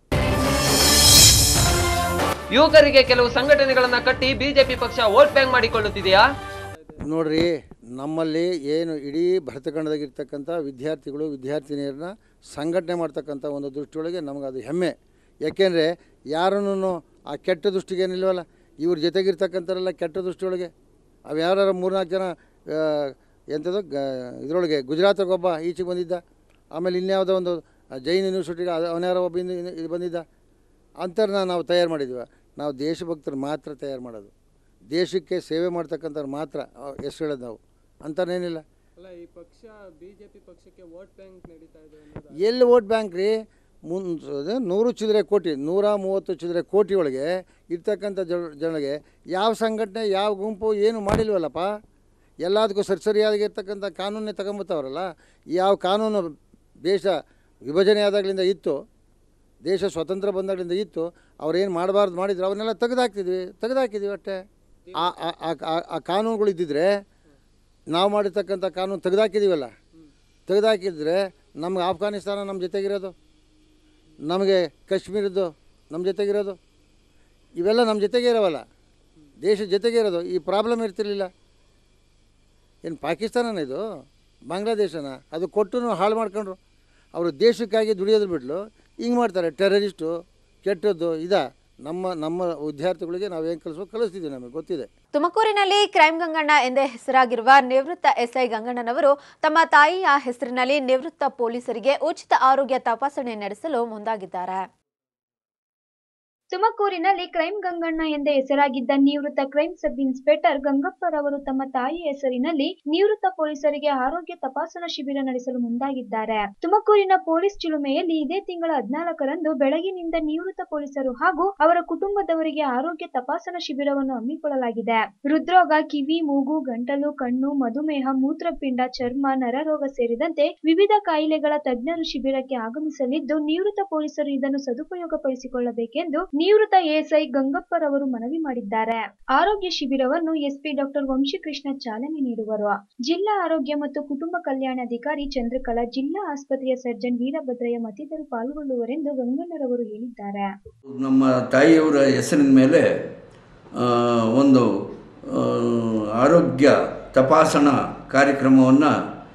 ಯುವಕರಿಗೆ ಕೆಲವು ಸಂಘಟನೆಗಳನ್ನ ಕಟ್ಟಿ ಬಿಜೆಪಿ ಪಕ್ಷ ವೋಟ್ ಬ್ಯಾಂಕ್ ಮಾಡಿಕೊಳ್ಳುತ್ತಿದೆಯಾ ನೋಡ್ರಿ ನಮ್ಮಲ್ಲಿ ಏನು ಇಡೀ ಭರತಖಂಡದಾಗಿರ್ತಕ್ಕಂಥ ವಿದ್ಯಾರ್ಥಿಗಳು ವಿದ್ಯಾರ್ಥಿನಿಯರನ್ನ ಸಂಘಟನೆ ಮಾಡ್ತಕ್ಕಂಥ ಒಂದು ದೃಷ್ಟಿಯೊಳಗೆ ನಮಗೆ ಅದು ಹೆಮ್ಮೆ ಯಾಕೆಂದರೆ ಯಾರನ್ನು ಆ ಕೆಟ್ಟ ದೃಷ್ಟಿಗೆ ಏನಿಲ್ವಲ್ಲ ಇವ್ರ ಜೊತೆಗಿರ್ತಕ್ಕಂಥವರೆಲ್ಲ ಕೆಟ್ಟ ದೃಷ್ಟಿಯೊಳಗೆ ಅವು ಯಾರು ಮೂರ್ನಾಲ್ಕು ಜನ ಆ, ಎಂಥದ್ದು ಗ ಇದರೊಳಗೆ ಗುಜರಾತಿಗೆ ಒಬ್ಬ ಈಚೆಗೆ ಬಂದಿದ್ದ ಆಮೇಲೆ ಇನ್ಯಾವುದೋ ಒಂದು ಆ, ಜೈನ್ ಯೂನಿವರ್ಸಿಟಿಗೆ ಅದು ಅವನ್ಯಾರೋ ಒಬ್ಬ ಇನ್ನು ಇನ್ನು ಇದು ಬಂದಿದ್ದ ಅಂಥವ್ರನ್ನ ನಾವು ತಯಾರು ಮಾಡಿದ್ವಿ ನಾವು ದೇಶಭಕ್ತರು ಮಾತ್ರ ತಯಾರು ಮಾಡೋದು ದೇಶಕ್ಕೆ ಸೇವೆ ಮಾಡ್ತಕ್ಕಂಥವ್ರು ಮಾತ್ರ ಹೆಸರು ಹೇಳೋದು ನಾವು ಅಂಥನ್ನೇನಿಲ್ಲ ಅಲ್ಲ ಈ ಪಕ್ಷ ಬಿಜೆಪಿ ಪಕ್ಷಕ್ಕೆ ವೋಟ್ ಬ್ಯಾಂಕ್ ನಡೀತಾ ಇದೆ ಅನ್ನೋದು ಎಲ್ಲಿ ವೋಟ್ ಬ್ಯಾಂಕ್ ರೀ ಮುನ್ ಅದು ನೂರು ಚಿಲ್ಲರೆ ಕೋಟಿ ನೂರ ಮೂವತ್ತು ಚಿಲ್ಲರೆ ಕೋಟಿ ಒಳಗೆ ಇರ್ತಕ್ಕಂಥ ಜನ ಜನಗೆ ಯಾವ ಸಂಘಟನೆ ಯಾವ ಗುಂಪು ಏನು ಮಾಡಿಲ್ವಲ್ಲಪ್ಪ ಎಲ್ಲದಕ್ಕೂ ಸರಿ ಸರಿಯಾಗಿರ್ತಕ್ಕಂಥ ಕಾನೂನೇ ತಗೊಂಬತ್ತವ್ರಲ್ಲ ಯಾವ ಕಾನೂನು ದೇಶ ವಿಭಜನೆ ಆದಾಗಲಿಂದ ಇತ್ತು ದೇಶ ಸ್ವತಂತ್ರ ಬಂದಾಗಲಿಂದ ಇತ್ತು ಅವ್ರೇನು ಮಾಡಬಾರ್ದು ಮಾಡಿದ್ರು ಅವನ್ನೆಲ್ಲ ತೆಗೆದಾಕ್ತಿದ್ವಿ ತೆಗೆದಾಕಿದ್ವಿ ಅಷ್ಟೇ ಆ ಆ- ಆ- ಆ- ಆ ಕಾನೂನುಗಳು ಇದ್ದಿದ್ರೆ ನಾವು ಮಾಡಿರ್ತಕ್ಕಂಥ ಕಾನೂನು ತೆಗೆದಾಕಿದ್ದೀವಲ್ಲ ತೆಗೆದಾಕಿದ್ರೆ ನಮ್ಗೆ ಆಫ್ಘಾನಿಸ್ತಾನ ನಮ್ಮ ಜೊತೆಗಿರೋದು ನಮಗೆ ಕಾಶ್ಮೀರದ್ದು ನಮ್ಮ ಜೊತೆಗಿರೋದು ಇವೆಲ್ಲ ನಮ್ಮ ಜೊತೆಗೆ ಇರೋವಲ್ಲ ದೇಶ ಜೊತೆಗೆ ಇರೋದು ಈ ಪ್ರಾಬ್ಲಮ್ ಇರ್ತಿರ್ಲಿಲ್ಲ ಏನು ಪಾಕಿಸ್ತಾನನ ಇದು ಬಾಂಗ್ಲಾದೇಶನ ಅದು ಕೊಟ್ಟು ಹಾಳು ಮಾಡ್ಕೊಂಡ್ರು ಅವರು ದೇಶಕ್ಕಾಗಿ ದುಡಿಯೋದು ಬಿಟ್ಲು ಹಿಂಗೆ ಮಾಡ್ತಾರೆ ಟೆರರಿಸ್ಟು ಕೆಟ್ಟದ್ದು ಇದಾ ನಮ್ಮ ನಮ್ಮ ವಿದ್ಯಾರ್ಥಿಗಳಿಗೆ ನಾವೇನು ಕಲಿಸ್ಬೇಕು ಕಲಿಸ್ತಿದ್ದೀವಿ ನಮಗೆ ಗೊತ್ತಿದೆ ತುಮಕೂರಿನಲ್ಲಿ ಕ್ರೈಮ್ ಗಂಗಣ್ಣ ಎಂದೇ ಹೆಸರಾಗಿರುವ ನಿವೃತ್ತ ಎಸ್ಐ ಗಂಗಣ್ಣನವರು ತಮ್ಮ ತಾಯಿಯ ಹೆಸರಿನಲ್ಲಿ ನಿವೃತ್ತ ಪೊಲೀಸರಿಗೆ ಉಚಿತ ಆರೋಗ್ಯ ತಪಾಸಣೆ ನಡೆಸಲು ಮುಂದಾಗಿದ್ದಾರೆ ತುಮಕೂರಿನಲ್ಲಿ ಕ್ರೈಮ್ ಗಂಗಣ್ಣ ಎಂದೇ ಹೆಸರಾಗಿದ್ದ ನಿವೃತ್ತ ಕ್ರೈಮ್ ಸಬ್ ಇನ್ಸ್ಪೆಕ್ಟರ್ ಗಂಗಪ್ಪರವರು ತಮ್ಮ ತಾಯಿ ಹೆಸರಿನಲ್ಲಿ ನಿವೃತ್ತ ಪೊಲೀಸರಿಗೆ ಆರೋಗ್ಯ ತಪಾಸಣಾ ಶಿಬಿರ ನಡೆಸಲು ಮುಂದಾಗಿದ್ದಾರೆ ತುಮಕೂರಿನ ಪೊಲೀಸ್ ಚಿಲುಮೆಯಲ್ಲಿ ಇದೇ ತಿಂಗಳ ಹದಿನಾಲ್ಕರಂದು ಬೆಳಗಿನಿಂದ ನಿವೃತ್ತ ಪೊಲೀಸರು ಹಾಗೂ ಅವರ ಕುಟುಂಬದವರಿಗೆ ಆರೋಗ್ಯ ತಪಾಸಣಾ ಶಿಬಿರವನ್ನು ಹಮ್ಮಿಕೊಳ್ಳಲಾಗಿದೆ ಹೃದ್ರೋಗ ಕಿವಿ ಮೂಗು ಗಂಟಲು ಕಣ್ಣು ಮಧುಮೇಹ ಮೂತ್ರಪಿಂಡ ಚರ್ಮ ನರರೋಗ ಸೇರಿದಂತೆ ವಿವಿಧ ಕಾಯಿಲೆಗಳ ತಜ್ಞರು ಶಿಬಿರಕ್ಕೆ ಆಗಮಿಸಲಿದ್ದು ನಿವೃತ್ತ ಪೊಲೀಸರು ಇದನ್ನು ಸದುಪಯೋಗಪಡಿಸಿಕೊಳ್ಳಬೇಕೆಂದು ನಿವೃತ್ತ ಎಎಸ್ಐ ಗಂಗಪ್ಪರವರು ಮನವಿ ಮಾಡಿದ್ದಾರೆ ಆರೋಗ್ಯ ಶಿಬಿರವನ್ನು ಎಸ್ಪಿ ಡಾಕ್ಟರ್ ವಂಶೀಕೃಷ್ಣ ಚಾಲನೆ ನೀಡುವರು ಜಿಲ್ಲಾ ಆರೋಗ್ಯ ಮತ್ತು ಕುಟುಂಬ ಕಲ್ಯಾಣಾಧಿಕಾರಿ ಚಂದ್ರಕಲಾ ಜಿಲ್ಲಾ ಆಸ್ಪತ್ರೆಯ ಸರ್ಜನ್ ವೀರಭದ್ರಯ್ಯ ಮತ್ತಿತರರು ಪಾಲ್ಗೊಳ್ಳುವರೆಂದು ಗಂಗಣ್ಣರವರು ಹೇಳಿದ್ದಾರೆ ನಮ್ಮ ತಾಯಿಯವರ ಹೆಸರಿನ ಮೇಲೆ ಆ, ಒಂದು ಆ, ಆರೋಗ್ಯ ತಪಾಸಣಾ ಕಾರ್ಯಕ್ರಮವನ್ನು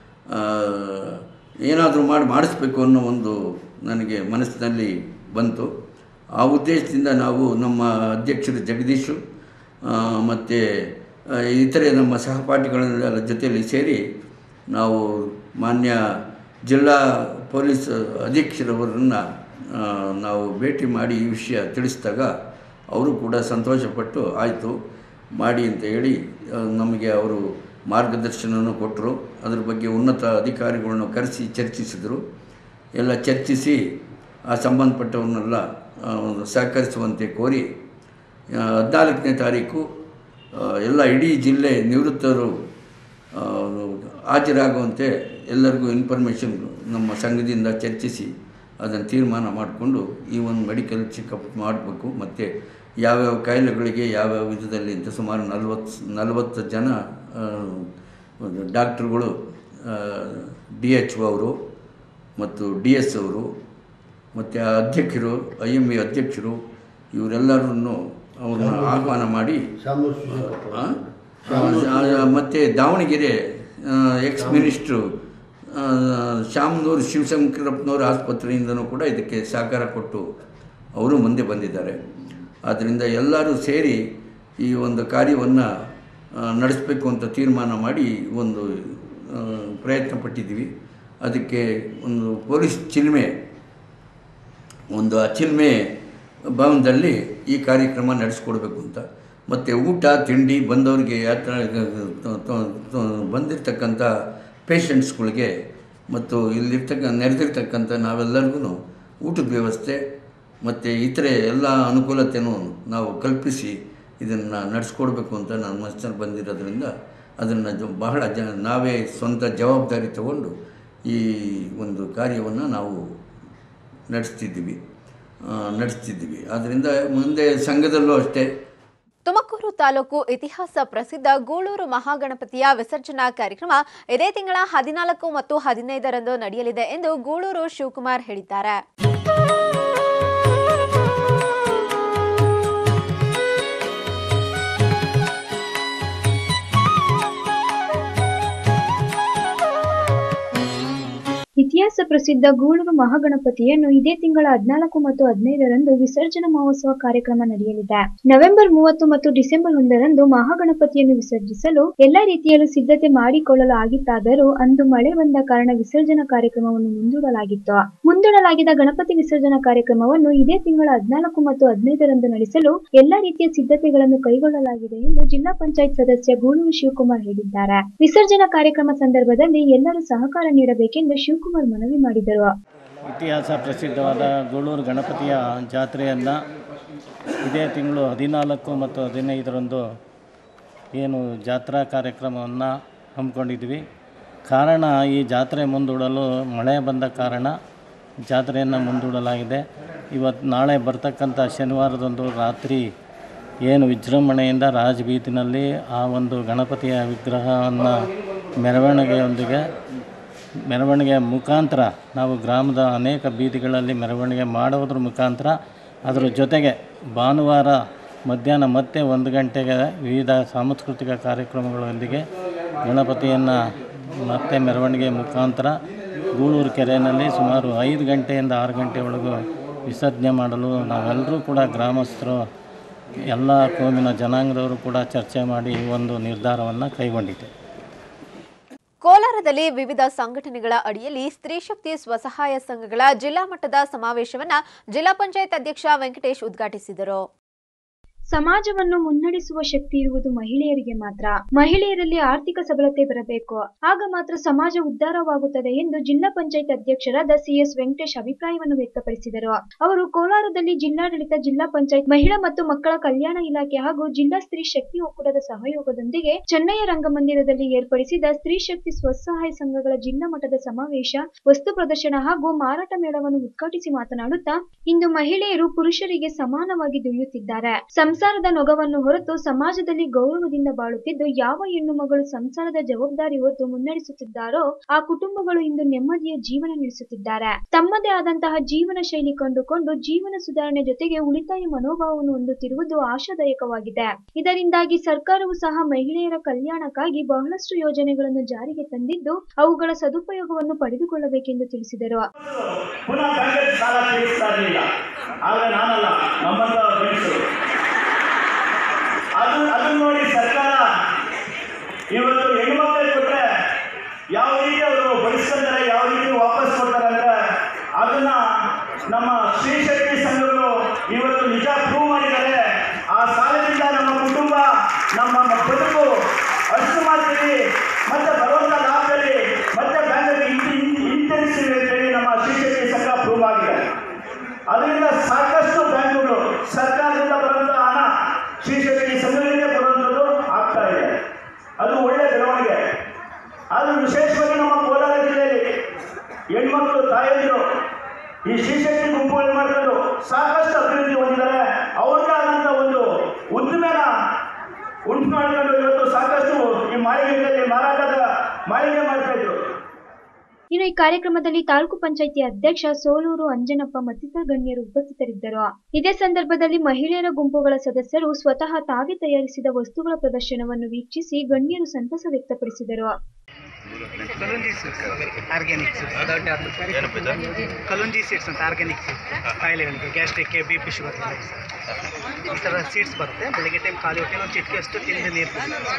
ಏನಾದರೂ ಮಾಡಿ ಮಾಡಿಸ್ಬೇಕು ಅನ್ನೋ ಒಂದು ನನಗೆ ಮನಸ್ಸಿನಲ್ಲಿ ಬಂತು ಆ ಉದ್ದೇಶದಿಂದ ನಾವು ನಮ್ಮ ಅಧ್ಯಕ್ಷರು ಜಗದೀಶು ಮತ್ತು ಇತರೆ ನಮ್ಮ ಸಹಪಾಠಿಗಳ ಜೊತೆಯಲ್ಲಿ ಸೇರಿ ನಾವು ಮಾನ್ಯ ಜಿಲ್ಲಾ ಪೊಲೀಸ್ ಅಧೀಕ್ಷರವರನ್ನು ನಾವು ಭೇಟಿ ಮಾಡಿ ಈ ವಿಷಯ ತಿಳಿಸಿದಾಗ ಅವರು ಕೂಡ ಸಂತೋಷಪಟ್ಟು ಆಯಿತು ಮಾಡಿ ಅಂತ ಹೇಳಿ ಆ, ನಮಗೆ ಅವರು ಮಾರ್ಗದರ್ಶನವನ್ನು ಕೊಟ್ಟರು ಅದ್ರ ಬಗ್ಗೆ ಉನ್ನತ ಅಧಿಕಾರಿಗಳನ್ನು ಕರೆಸಿ ಚರ್ಚಿಸಿದರು ಎಲ್ಲ ಚರ್ಚಿಸಿ ಆ ಸಂಬಂಧಪಟ್ಟವನ್ನೆಲ್ಲ ಆ, ಒಂದು ಸಹಕರಿಸುವಂತೆ ಕೋರಿ ಆ, ಹದಿನಾಲ್ಕನೇ ತಾರೀಕು ಆ, ಎಲ್ಲ ಇಡೀ ಜಿಲ್ಲೆ ನಿವೃತ್ತರು ಆ, ಹಾಜರಾಗುವಂತೆ ಎಲ್ಲರಿಗೂ ಇನ್ಫಾರ್ಮೇಷನ್ ನಮ್ಮ ಸಂಘದಿಂದ ಚರ್ಚಿಸಿ ಅದನ್ನು ತೀರ್ಮಾನ ಮಾಡಿಕೊಂಡು ಈ ಒಂದು ಮೆಡಿಕಲ್ ಚೆಕಪ್ ಮಾಡಬೇಕು ಮತ್ತು ಯಾವ್ಯಾವ ಕಾಯಿಲೆಗಳಿಗೆ ಯಾವ್ಯಾವ ವಿಧದಲ್ಲಿ ಅಂತ ಸುಮಾರು ನಲವತ್ತು ನಲವತ್ತು ಜನ ಆ, ಡಾಕ್ಟ್ರುಗಳು ಡಿ ಎಚ್ ಒ ಅವರು ಮತ್ತು ಡಿ ಎಸ್ ಅವರು ಮತ್ತು ಅಧ್ಯಕ್ಷರು ಐ ಎಮ್ ಎ ಅಧ್ಯಕ್ಷರು ಇವರೆಲ್ಲರನ್ನು ಅವ್ರನ್ನ ಆಹ್ವಾನ ಮಾಡಿ ಆ? ಆ, ಮತ್ತು ದಾವಣಗೆರೆ ಎಕ್ಸ್ ಮಿನಿಸ್ಟ್ರು ಆ, ಶಾಮನೂರು ಶಿವಶಂಕರಪ್ಪನವ್ರ ಆಸ್ಪತ್ರೆಯಿಂದನೂ ಕೂಡ ಇದಕ್ಕೆ ಸಹಕಾರ ಕೊಟ್ಟು ಅವರು ಮುಂದೆ ಬಂದಿದ್ದಾರೆ ಆದ್ದರಿಂದ ಎಲ್ಲರೂ ಸೇರಿ ಈ ಒಂದು ಕಾರ್ಯವನ್ನು ನಡೆಸಬೇಕು ಅಂತ ತೀರ್ಮಾನ ಮಾಡಿ ಒಂದು ಆ, ಪ್ರಯತ್ನ ಪಟ್ಟಿದ್ದೀವಿ ಅದಕ್ಕೆ ಒಂದು ಪೊಲೀಸ್ ಚಿಲ್ಮೆ ಒಂದು ಆ ಚಿಲ್ಮೆ ಭವನದಲ್ಲಿ ಈ ಕಾರ್ಯಕ್ರಮ ನಡೆಸ್ಕೊಡ್ಬೇಕು ಅಂತ ಮತ್ತು ಊಟ ತಿಂಡಿ ಬಂದವರಿಗೆ ಯಾತ್ರ ಬಂದಿರತಕ್ಕಂಥ ಪೇಷಂಟ್ಸ್ಗಳಿಗೆ ಮತ್ತು ಇಲ್ಲಿರ್ತಕ್ಕ ನೆರೆದಿರ್ತಕ್ಕಂಥ ನಾವೆಲ್ಲರಿಗೂ ಊಟದ ವ್ಯವಸ್ಥೆ ಮತ್ತು ಇತರೆ ಎಲ್ಲ ಅನುಕೂಲತೆಯೂ ನಾವು ಕಲ್ಪಿಸಿ ಇದನ್ನು ನಡೆಸ್ಕೊಡ್ಬೇಕು ಅಂತ ನನ್ನ ಮನಸ್ಸಿನಲ್ಲಿ ಬಂದಿರೋದ್ರಿಂದ ಅದನ್ನು ಬಹಳ ಜನ ನಾವೇ ಸ್ವಂತ ಜವಾಬ್ದಾರಿ ತಗೊಂಡು ಈ ಒಂದು ಕಾರ್ಯವನ್ನು ನಾವು ನಡೆಸ್ತಿದ್ದೀವಿ ಆ, ನಡೆಸ್ತಿದ್ದೀವಿ ಆದ್ದರಿಂದ ಮುಂದೆ ಸಂಘದಲ್ಲೂ ಅಷ್ಟೇ ತುಮಕೂರು ತಾಲೂಕು ಇತಿಹಾಸ ಪ್ರಸಿದ್ಧ ಗೂಳೂರು ಮಹಾಗಣಪತಿಯ ವಿಸರ್ಜನಾ ಕಾರ್ಯಕ್ರಮ ಇದೇ ತಿಂಗಳ ಹದಿನಾಲ್ಕು ಮತ್ತು ಹದಿನೈದರಂದು ನಡೆಯಲಿದೆ ಎಂದು ಗೂಳೂರು ಶಿವಕುಮಾರ್ ಹೇಳಿದ್ದಾರೆ ಇತಿಹಾಸ ಪ್ರಸಿದ್ಧ ಗೂಳೂರು ಮಹಾಗಣಪತಿಯನ್ನು ಇದೇ ತಿಂಗಳ ಹದಿನಾಲ್ಕು ಮತ್ತು ಹದಿನೈದರಂದು ವಿಸರ್ಜನಾ ಮಹೋತ್ಸವ ಕಾರ್ಯಕ್ರಮ ನಡೆಯಲಿದೆ ನವೆಂಬರ್ ಮೂವತ್ತು ಮತ್ತು ಡಿಸೆಂಬರ್ ಒಂದರಂದು ಮಹಾಗಣಪತಿಯನ್ನು ವಿಸರ್ಜಿಸಲು ಎಲ್ಲಾ ರೀತಿಯಲ್ಲೂ ಸಿದ್ಧತೆ ಮಾಡಿಕೊಳ್ಳಲು ಆಗಿತ್ತಾದರೂ ಅಂದು ಮಳೆ ಬಂದ ಕಾರಣ ವಿಸರ್ಜನಾ ಕಾರ್ಯಕ್ರಮವನ್ನು ಮುಂದೂಡಲಾಗಿತ್ತು ಮುಂದೂಡಲಾಗಿದ್ದ ಗಣಪತಿ ವಿಸರ್ಜನಾ ಕಾರ್ಯಕ್ರಮವನ್ನು ಇದೇ ತಿಂಗಳ ಹದಿನಾಲ್ಕು ಮತ್ತು ಹದಿನೈದರಂದು ನಡೆಸಲು ಎಲ್ಲಾ ರೀತಿಯ ಸಿದ್ಧತೆಗಳನ್ನು ಕೈಗೊಳ್ಳಲಾಗಿದೆ ಎಂದು ಜಿಲ್ಲಾ ಪಂಚಾಯತ್ ಸದಸ್ಯ ಗೂಳೂರು ಶಿವಕುಮಾರ್ ಹೇಳಿದ್ದಾರೆ ವಿಸರ್ಜನಾ ಕಾರ್ಯಕ್ರಮ ಸಂದರ್ಭದಲ್ಲಿ ಎಲ್ಲರೂ ಸಹಕಾರ ನೀಡಬೇಕೆಂದು ಶಿವಕುಮಾರ್ ಮನವಿ ಮಾಡಿದರು ಇತಿಹಾಸ ಪ್ರಸಿದ್ಧವಾದ ಗೂಳೂರು ಗಣಪತಿಯ ಜಾತ್ರೆಯನ್ನು ಇದೇ ತಿಂಗಳು ಹದಿನಾಲ್ಕು ಮತ್ತು ಹದಿನೈದರಂದು ಏನು ಜಾತ್ರಾ ಕಾರ್ಯಕ್ರಮವನ್ನು ಹಮ್ಮಿಕೊಂಡಿದ್ವಿ ಕಾರಣ ಈ ಜಾತ್ರೆ ಮುಂದೂಡಲು ಮಳೆ ಬಂದ ಕಾರಣ ಜಾತ್ರೆಯನ್ನು ಮುಂದೂಡಲಾಗಿದೆ ಇವತ್ತು ನಾಳೆ ಬರ್ತಕ್ಕಂಥ ಶನಿವಾರದಂದು ರಾತ್ರಿ ಏನು ವಿಜೃಂಭಣೆಯಿಂದ ರಾಜಬೀದಿನಲ್ಲಿ ಆ ಒಂದು ಗಣಪತಿಯ ವಿಗ್ರಹವನ್ನು ಮೆರವಣಿಗೆಯೊಂದಿಗೆ ಮೆರವಣಿಗೆಯ ಮುಖಾಂತರ ನಾವು ಗ್ರಾಮದ ಅನೇಕ ಬೀದಿಗಳಲ್ಲಿ ಮೆರವಣಿಗೆ ಮಾಡುವುದ್ರ ಮುಖಾಂತರ ಅದರ ಜೊತೆಗೆ ಭಾನುವಾರ ಮಧ್ಯಾಹ್ನ ಮತ್ತೆ ಒಂದು ಗಂಟೆಗೆ ವಿವಿಧ ಸಾಂಸ್ಕೃತಿಕ ಕಾರ್ಯಕ್ರಮಗಳೊಂದಿಗೆ ಗಣಪತಿಯನ್ನು ಮತ್ತೆ ಮೆರವಣಿಗೆ ಮುಖಾಂತರ ಗೂಳೂರು ಕೆರೆಯಲ್ಲಿ ಸುಮಾರು ಐದು ಗಂಟೆಯಿಂದ ಆರು ಗಂಟೆವರೆಗೂ ವಿಸರ್ಜನೆ ಮಾಡಲು ನಾವೆಲ್ಲರೂ ಕೂಡ ಗ್ರಾಮಸ್ಥರು ಎಲ್ಲ ಕೋಮಿನ ಜನಾಂಗದವರು ಕೂಡ ಚರ್ಚೆ ಮಾಡಿ ಈ ಒಂದು ನಿರ್ಧಾರವನ್ನು ಕೈಗೊಂಡಿದೆ ಕೋಲಾರದಲ್ಲಿ ವಿವಿಧ ಸಂಘಟನೆಗಳ ಅಡಿಯಲ್ಲಿ ಸ್ತ್ರೀ ಶಕ್ತಿ ಸ್ವಸಹಾಯ ಸಂಘಗಳ ಜಿಲ್ಲಾ ಮಟ್ಟದ ಸಮಾವೇಶವನ್ನ ಜಿಲ್ಲಾ ಪಂಚಾಯತ್ ಅಧ್ಯಕ್ಷ ವೆಂಕಟೇಶ್ ಉದ್ಘಾಟಿಸಿದರು ಸಮಾಜವನ್ನು ಮುನ್ನಡೆಸುವ ಶಕ್ತಿ ಇರುವುದು ಮಹಿಳೆಯರಿಗೆ ಮಾತ್ರ ಮಹಿಳೆಯರಲ್ಲಿ ಆರ್ಥಿಕ ಸಬಲತೆ ಬರಬೇಕು ಆಗ ಮಾತ್ರ ಸಮಾಜ ಉದ್ಧಾರವಾಗುತ್ತದೆ ಎಂದು ಜಿಲ್ಲಾ ಪಂಚಾಯತ್ ಅಧ್ಯಕ್ಷರಾದ ಸಿಎಸ್ ವೆಂಕಟೇಶ್ ಅಭಿಪ್ರಾಯವನ್ನು ವ್ಯಕ್ತಪಡಿಸಿದರು ಅವರು ಕೋಲಾರದಲ್ಲಿ ಜಿಲ್ಲಾಡಳಿತ ಜಿಲ್ಲಾ ಪಂಚಾಯತ್ ಮಹಿಳಾ ಮತ್ತು ಮಕ್ಕಳ ಕಲ್ಯಾಣ ಇಲಾಖೆ ಹಾಗೂ ಜಿಲ್ಲಾ ಸ್ತ್ರೀ ಶಕ್ತಿ ಒಕ್ಕೂಟದ ಸಹಯೋಗದೊಂದಿಗೆ ಚೆನ್ನಯ್ಯ ರಂಗಮಂದಿರದಲ್ಲಿ ಏರ್ಪಡಿಸಿದ ಸ್ತ್ರೀ ಶಕ್ತಿ ಸ್ವಸಹಾಯ ಸಂಘಗಳ ಜಿಲ್ಲಾ ಮಟ್ಟದ ಸಮಾವೇಶ ವಸ್ತು ಪ್ರದರ್ಶನ ಹಾಗೂ ಮಾರಾಟ ಮೇಳವನ್ನು ಉದ್ಘಾಟಿಸಿ ಮಾತನಾಡುತ್ತಾ ಇಂದು ಮಹಿಳೆಯರು ಪುರುಷರಿಗೆ ಸಮಾನವಾಗಿ ದುಡಿಯುತ್ತಿದ್ದಾರೆ ಸಂಸಾರದ ನೊಗವನ್ನು ಹೊರತು ಸಮಾಜದಲ್ಲಿ ಗೌರವದಿಂದ ಬಾಳುತ್ತಿದ್ದು ಯಾವ ಹೆಣ್ಣು ಮಗಳು ಸಂಸಾರದ ಜವಾಬ್ದಾರಿ ಹೊತ್ತು ಮುನ್ನಡೆಸುತ್ತಿದ್ದಾರೋ ಆ ಕುಟುಂಬಗಳು ಇಂದು ನೆಮ್ಮದಿಯ ಜೀವನ ನಡೆಸುತ್ತಿದ್ದಾರೆ ತಮ್ಮದೇ ಆದಂತಹ ಜೀವನ ಶೈಲಿ ಕಂಡುಕೊಂಡು ಜೀವನ ಸುಧಾರಣೆ ಜೊತೆಗೆ ಉಳಿತಾಯ ಮನೋಭಾವವನ್ನು ಹೊಂದುತ್ತಿರುವುದು ಆಶಾದಾಯಕವಾಗಿದೆ ಇದರಿಂದಾಗಿ ಸರ್ಕಾರವು ಸಹ ಮಹಿಳೆಯರ ಕಲ್ಯಾಣಕ್ಕಾಗಿ ಬಹಳಷ್ಟು ಯೋಜನೆಗಳನ್ನು ಜಾರಿಗೆ ತಂದಿದ್ದು ಅವುಗಳ ಸದುಪಯೋಗವನ್ನು ಪಡೆದುಕೊಳ್ಳಬೇಕೆಂದು ತಿಳಿಸಿದರು ಪುನಃ ಬ್ಯಾಂಕಲ್ಲಿ ಸಾಲ ತೀರಿಸ್ತಾ ಇರಲಿಲ್ಲ ಆದರೆ ನಾನಲ್ಲ ನಮ್ಮಂತ ಗಂಡಸರು ಅದು ಅದನ್ನ ನೋಡಿ ಸರ್ಕಾರ ಇವತ್ತು ಹೆಣ್ಮಕ್ಳಿಗೆ ಕೊಟ್ಟರೆ ಯಾವ ರೀತಿ ಅವರು ಬಡಿಸ್ಕೊಂತಾರೆ ಯಾವ ರೀತಿ ವಾಪಸ್ ಕೊಡ್ತಾರೆ ಅಂದ್ರೆ ಅದನ್ನ ನಮ್ಮ ಸ್ತ್ರೀ ಶಕ್ತಿ ಸಂಘಗಳು ಇವತ್ತು ನಿಜ ಪ್ರೂವ್ ಮಾಡಿದ್ದಾರೆ ಆ ಸಾಲದಿಂದ ನಮ್ಮ ಕುಟುಂಬ ನಮ್ಮ ಬದುಕು ಅಷ್ಟು ಮಾಡ್ತೀವಿ ಮತ್ತೆ ಬರುವಂತ ಲಾಭದಲ್ಲಿ ಮತ್ತೆ ಬ್ಯಾಂಕಲ್ಲಿ ಹಿಂತಿರಿಸ್ತೀವಿ ಅಂತೇಳಿ ನಮ್ಮ ಸ್ತ್ರೀ ಶಕ್ತಿ ಸಂಘ ಪ್ರೂವ್ ಆಗಿದೆ ಅದರಿಂದ ಸಾಕಷ್ಟು ಬ್ಯಾಂಕುಗಳು ಸರ್ಕಾರದಿಂದ ಬರುವಂಥ ಹಣ ಸ್ತ್ರೀ ಶಕ್ತಿ ಸಂಘಗಳಿಗೆ ಬರುವಂಥದ್ದು ಆಗ್ತಾ ಇದೆ ಅದು ಒಳ್ಳೆ ಬೆಳವಣಿಗೆ ಅದು ವಿಶೇಷವಾಗಿ ನಮ್ಮ ಕೋಲಾರ ಜಿಲ್ಲೆಯಲ್ಲಿ ಹೆಣ್ಮಕ್ಳು ತಾಯಂದಿರು ಈ ಶ್ರೀಶಕ್ತಿ ಗುಂಪುಗಳು ಮಾಡ್ಕೊಂಡು ಸಾಕಷ್ಟು ಅಭಿವೃದ್ಧಿ ಹೊಂದಿದ್ದಾರೆ ಅವ್ರಿಗೆ ಆದಂಥ ಒಂದು ಉದ್ದಿಮೆನ ಉಂಟು ಮಾಡ್ಕೊಂಡು ಇವತ್ತು ಸಾಕಷ್ಟು ಈ ಮಾಳಿಗೆಗಳಲ್ಲಿ ಮಾರಾಟದ ಮಾಳಿಗೆ ಮಾಡ್ತಾ ಇದ್ರು ಇನ್ನು ಈ ಕಾರ್ಯಕ್ರಮದಲ್ಲಿ ತಾಲೂಕು ಪಂಚಾಯಿತಿ ಅಧ್ಯಕ್ಷ ಸೋಲೂರು ಅಂಜನಪ್ಪ ಮತ್ತಿತರ ಗಣ್ಯರು ಉಪಸ್ಥಿತರಿದ್ದರು ಇದೇ ಸಂದರ್ಭದಲ್ಲಿ ಮಹಿಳೆಯರ ಗುಂಪುಗಳ ಸದಸ್ಯರು ಸ್ವತಃ ತಾವೇ ತಯಾರಿಸಿದ ವಸ್ತುಗಳ ಪ್ರದರ್ಶನವನ್ನು ವೀಕ್ಷಿಸಿ ಗಣ್ಯರು ಸಂತಸ ವ್ಯಕ್ತಪಡಿಸಿದರು kalonji seeds organic kalonji seeds ಅಂತ ಆರ್ಗ್ಯಾನಿಕ್ ಸೀಡ್ಸ್ ಕಾಯಿಲೆಗಳಿಗೆ ಗ್ಯಾಸ್ಟ್ರಿಕ್ಗೆ ಬಿ ಪಿ ಶುಗರ್ ಈ ಥರ ಸೀಡ್ಸ್ ಬರುತ್ತೆ ಬೆಳಿಗ್ಗೆ ಟೈಮ್ ಖಾಲಿ ಹೊಟ್ಟೆ ಒಂದು ಚಿಟಿಕೆ ಅಷ್ಟು ತಿಂದು ನೀರು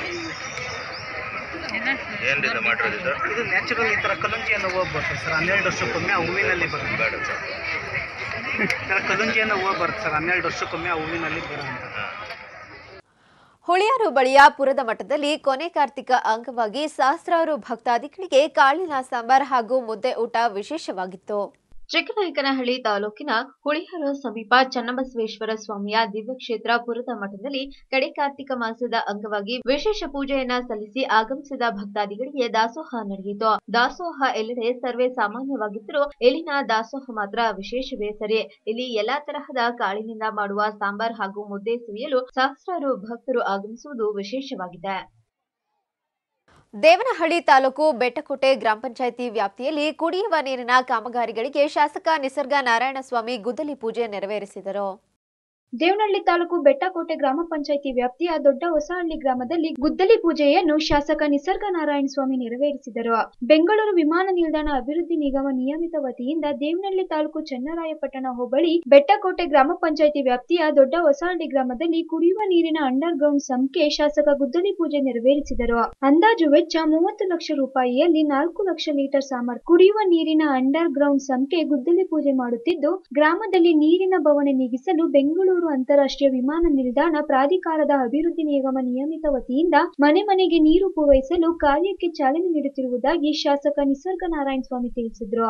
ಏನ್ರಿಂದ ಮಾಡಿರೋದು ಇದು ನ್ಯಾಚುರಲ್ ಈ ಥರ ಕಲುಂಜಿಯನ್ನು ಹೂವು ಬರುತ್ತೆ ಸರ್ ಹನ್ನೆರಡು ವರ್ಷಕ್ಕೊಮ್ಮೆ ಆ ಹೂವಿನಲ್ಲಿ ಬರುತ್ತೆ ಬೇಡ ಸರ್ ಈ ಥರ ಕಲುಂಜಿಯನ್ನು ಹೂವು ಬರುತ್ತೆ ಸರ್ ಹನ್ನೆರಡು ವರ್ಷಕ್ಕೊಮ್ಮೆ ಆ ಹೂವಿನಲ್ಲಿ ಬರುತ್ತೆ ಹುಳಿಯಾರು ಬಳಿಯ ಪುರದ ಮಠದಲ್ಲಿ ಕೊನೆ ಕಾರ್ತಿಕ ಅಂಗವಾಗಿ ಸಹಸ್ರಾರು ಭಕ್ತಾದಿಗಳಿಗೆ ಕಾಳಿನ ಸಾಂಬಾರ್ ಹಾಗೂ ಮುದ್ದೆ ಊಟ ವಿಶೇಷವಾಗಿತ್ತು ಚಿಕ್ಕನಾಯಕನಹಳ್ಳಿ ತಾಲೂಕಿನ ಹುಳಿಹರ ಸಮೀಪ ಚನ್ನಬಸವೇಶ್ವರ ಸ್ವಾಮಿಯ ದಿವ್ಯಕ್ಷೇತ್ರ ಪುರದ ಮಠದಲ್ಲಿ ಕಡೆ ಕಾರ್ತಿಕ ಮಾಸದ ಅಂಗವಾಗಿ ವಿಶೇಷ ಪೂಜೆಯನ್ನ ಸಲ್ಲಿಸಿ ಆಗಮಿಸಿದ ಭಕ್ತಾದಿಗಳಿಗೆ ದಾಸೋಹ ನಡೆಯಿತು ದಾಸೋಹ ಎಲ್ಲೆಡೆ ಸರ್ವೇ ಸಾಮಾನ್ಯವಾಗಿದ್ದರೂ ಇಲ್ಲಿನ ದಾಸೋಹ ಮಾತ್ರ ವಿಶೇಷವೇ ಸರಿ ಇಲ್ಲಿ ಎಲ್ಲಾ ತರಹದ ಕಾಳಿನಿಂದ ಮಾಡುವ ಸಾಂಬಾರ್ ಹಾಗೂ ಮುದ್ದೆ ಸವಿಯಲು ಸಹಸ್ರಾರು ಭಕ್ತರು ಆಗಮಿಸುವುದು ವಿಶೇಷವಾಗಿದೆ ದೇವನಹಳ್ಳಿ ತಾಲೂಕು ಬೆಟ್ಟಕೋಟೆ ಗ್ರಾಮ ಪಂಚಾಯಿತಿ ವ್ಯಾಪ್ತಿಯಲ್ಲಿ ಕುಡಿಯುವ ನೀರಿನ ಕಾಮಗಾರಿಗಳಿಗೆ ಶಾಸಕ ನಿಸರ್ಗ ನಾರಾಯಣಸ್ವಾಮಿ ಗುದ್ದಲಿ ಪೂಜೆ ನೆರವೇರಿಸಿದರು ದೇವನಹಳ್ಳಿ ತಾಲೂಕು ಬೆಟ್ಟಕೋಟೆ ಗ್ರಾಮ ಪಂಚಾಯಿತಿ ವ್ಯಾಪ್ತಿಯ ದೊಡ್ಡ ಹೊಸಹಳ್ಳಿ ಗ್ರಾಮದಲ್ಲಿ ಗುದ್ದಲಿ ಪೂಜೆಯನ್ನು ಶಾಸಕ ನಿಸರ್ಗ ನಾರಾಯಣ ಸ್ವಾಮಿ ನೆರವೇರಿಸಿದರು ಬೆಂಗಳೂರು ವಿಮಾನ ನಿಲ್ದಾಣ ಅಭಿವೃದ್ಧಿ ನಿಗಮ ನಿಯಮಿತ ವತಿಯಿಂದ ದೇವನಹಳ್ಳಿ ತಾಲೂಕು ಚನ್ನರಾಯಪಟ್ಟಣ ಹೋಬಳಿ ಬೆಟ್ಟಕೋಟೆ ಗ್ರಾಮ ಪಂಚಾಯಿತಿ ವ್ಯಾಪ್ತಿಯ ದೊಡ್ಡ ಹೊಸಹಳ್ಳಿ ಗ್ರಾಮದಲ್ಲಿ ಕುಡಿಯುವ ನೀರಿನ ಅಂಡರ್ ಗ್ರೌಂಡ್ ಸಂಖ್ಯೆ ಶಾಸಕ ಗುದ್ದಲಿ ಪೂಜೆ ನೆರವೇರಿಸಿದರು ಅಂದಾಜು ವೆಚ್ಚ ಮೂವತ್ತು ಲಕ್ಷ ರೂಪಾಯಿಯಲ್ಲಿ ನಾಲ್ಕು ಲಕ್ಷ ಲೀಟರ್ ಸಾಮರ್ಥ್ಯ ಕುಡಿಯುವ ನೀರಿನ ಅಂಡರ್ ಗ್ರೌಂಡ್ ಸಂಖ್ಯೆ ಗುದ್ದಲಿ ಪೂಜೆ ಮಾಡುತ್ತಿದ್ದು ಗ್ರಾಮದಲ್ಲಿ ನೀರಿನ ಬವಣೆ ನೀಗಿಸಲು ಬೆಂಗಳೂರು ಅಂತಾರಾಷ್ಟ್ರೀಯ ವಿಮಾನ ನಿಲ್ದಾಣ ಪ್ರಾಧಿಕಾರದ ಅಭಿವೃದ್ಧಿ ನಿಗಮ ನಿಯಮಿತ ವತಿಯಿಂದ ಮನೆ ಮನೆಗೆ ನೀರು ಪೂರೈಸಲು ಕಾರ್ಯಕ್ಕೆ ಚಾಲನೆ ನೀಡುತ್ತಿರುವುದಾಗಿ ಶಾಸಕ ನಿಸರ್ಗ ನಾರಾಯಣ ಸ್ವಾಮಿ ತಿಳಿಸಿದರು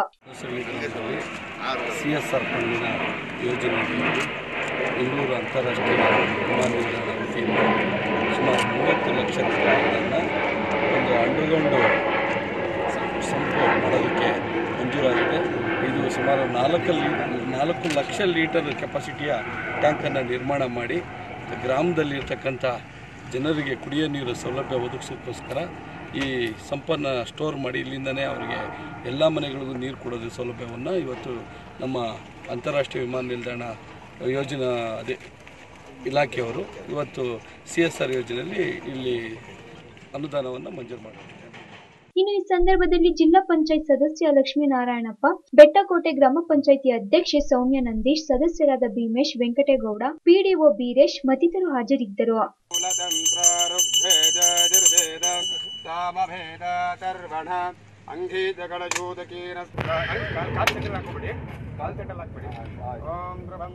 ಸಿ ಎಸ್ ಆರ್ ಫಂಡಿನ ಯೋಜನೆಯಲ್ಲಿ ಬೆಂಗಳೂರು ಅಂತಾರಾಷ್ಟ್ರೀಯ ವಿಮಾನ ನಿಲ್ದಾಣ ವತಿಯಿಂದ ಸುಮಾರು ಮೂವತ್ತು ಲಕ್ಷ ರೂಪಾಯಿಗಳನ್ನು ಒಂದು ಅಂಡರ್ಗ್ರೌಂಡು ಸಂಪು ಮಾಡೋದಕ್ಕೆ ಮಂಜೂರಾಗಿದೆ ಇದು ಸುಮಾರು ನಾಲ್ಕು ಲೀ ನಾಲ್ಕು ಲಕ್ಷ ಲೀಟರ್ ಕೆಪಾಸಿಟಿಯ ಟ್ಯಾಂಕನ್ನು ನಿರ್ಮಾಣ ಮಾಡಿ ಗ್ರಾಮದಲ್ಲಿರ್ತಕ್ಕಂಥ ಜನರಿಗೆ ಕುಡಿಯೋ ನೀರು ಸೌಲಭ್ಯ ಒದಗಿಸೋಕ್ಕೋಸ್ಕರ ಈ ಸಂಪನ್ನು ಸ್ಟೋರ್ ಮಾಡಿ ಇಲ್ಲಿಂದನೇ ಅವರಿಗೆ ಎಲ್ಲ ಮನೆಗಳಿಗೂ ನೀರು ಕೊಡೋದು ಸೌಲಭ್ಯವನ್ನು ಇವತ್ತು ನಮ್ಮ ಅಂತಾರಾಷ್ಟ್ರೀಯ ವಿಮಾನ ನಿಲ್ದಾಣ ಯೋಜನಾ ಅದೇ ಇಲಾಖೆಯವರು ಇವತ್ತು ಸಿ ಎಸ್ ಆರ್ ಯೋಜನೆಯಲ್ಲಿ ಇಲ್ಲಿ ಅನುದಾನವನ್ನು ಮಂಜೂರು ಮಾಡಿದ್ದಾರೆ ಇನ್ನು ಈ ಸಂದರ್ಭದಲ್ಲಿ ಜಿಲ್ಲಾ ಪಂಚಾಯತ್ ಸದಸ್ಯ ಲಕ್ಷ್ಮೀನಾರಾಯಣಪ್ಪ ಬೆಟ್ಟಕೋಟೆ ಗ್ರಾಮ ಪಂಚಾಯಿತಿ ಅಧ್ಯಕ್ಷೆ ಸೌಮ್ಯ ನಂದೀಶ್ ಸದಸ್ಯರಾದ ಭೀಮೇಶ್ ವೆಂಕಟೇಗೌಡ ಪಿಡಿಒ ಬೀರೇಶ್ ಮತ್ತಿತರರು ಹಾಜರಿದ್ದರು ಅಂಗೀತಗಳ ಜೋದಕೀರ ಹಾಕ್ಬಿಡಿ ಕಾಲ್ ಸೆಟಲ್ ಹಾಕ್ಬಿಡಿ ಓಂ ಧ್ರುವಂ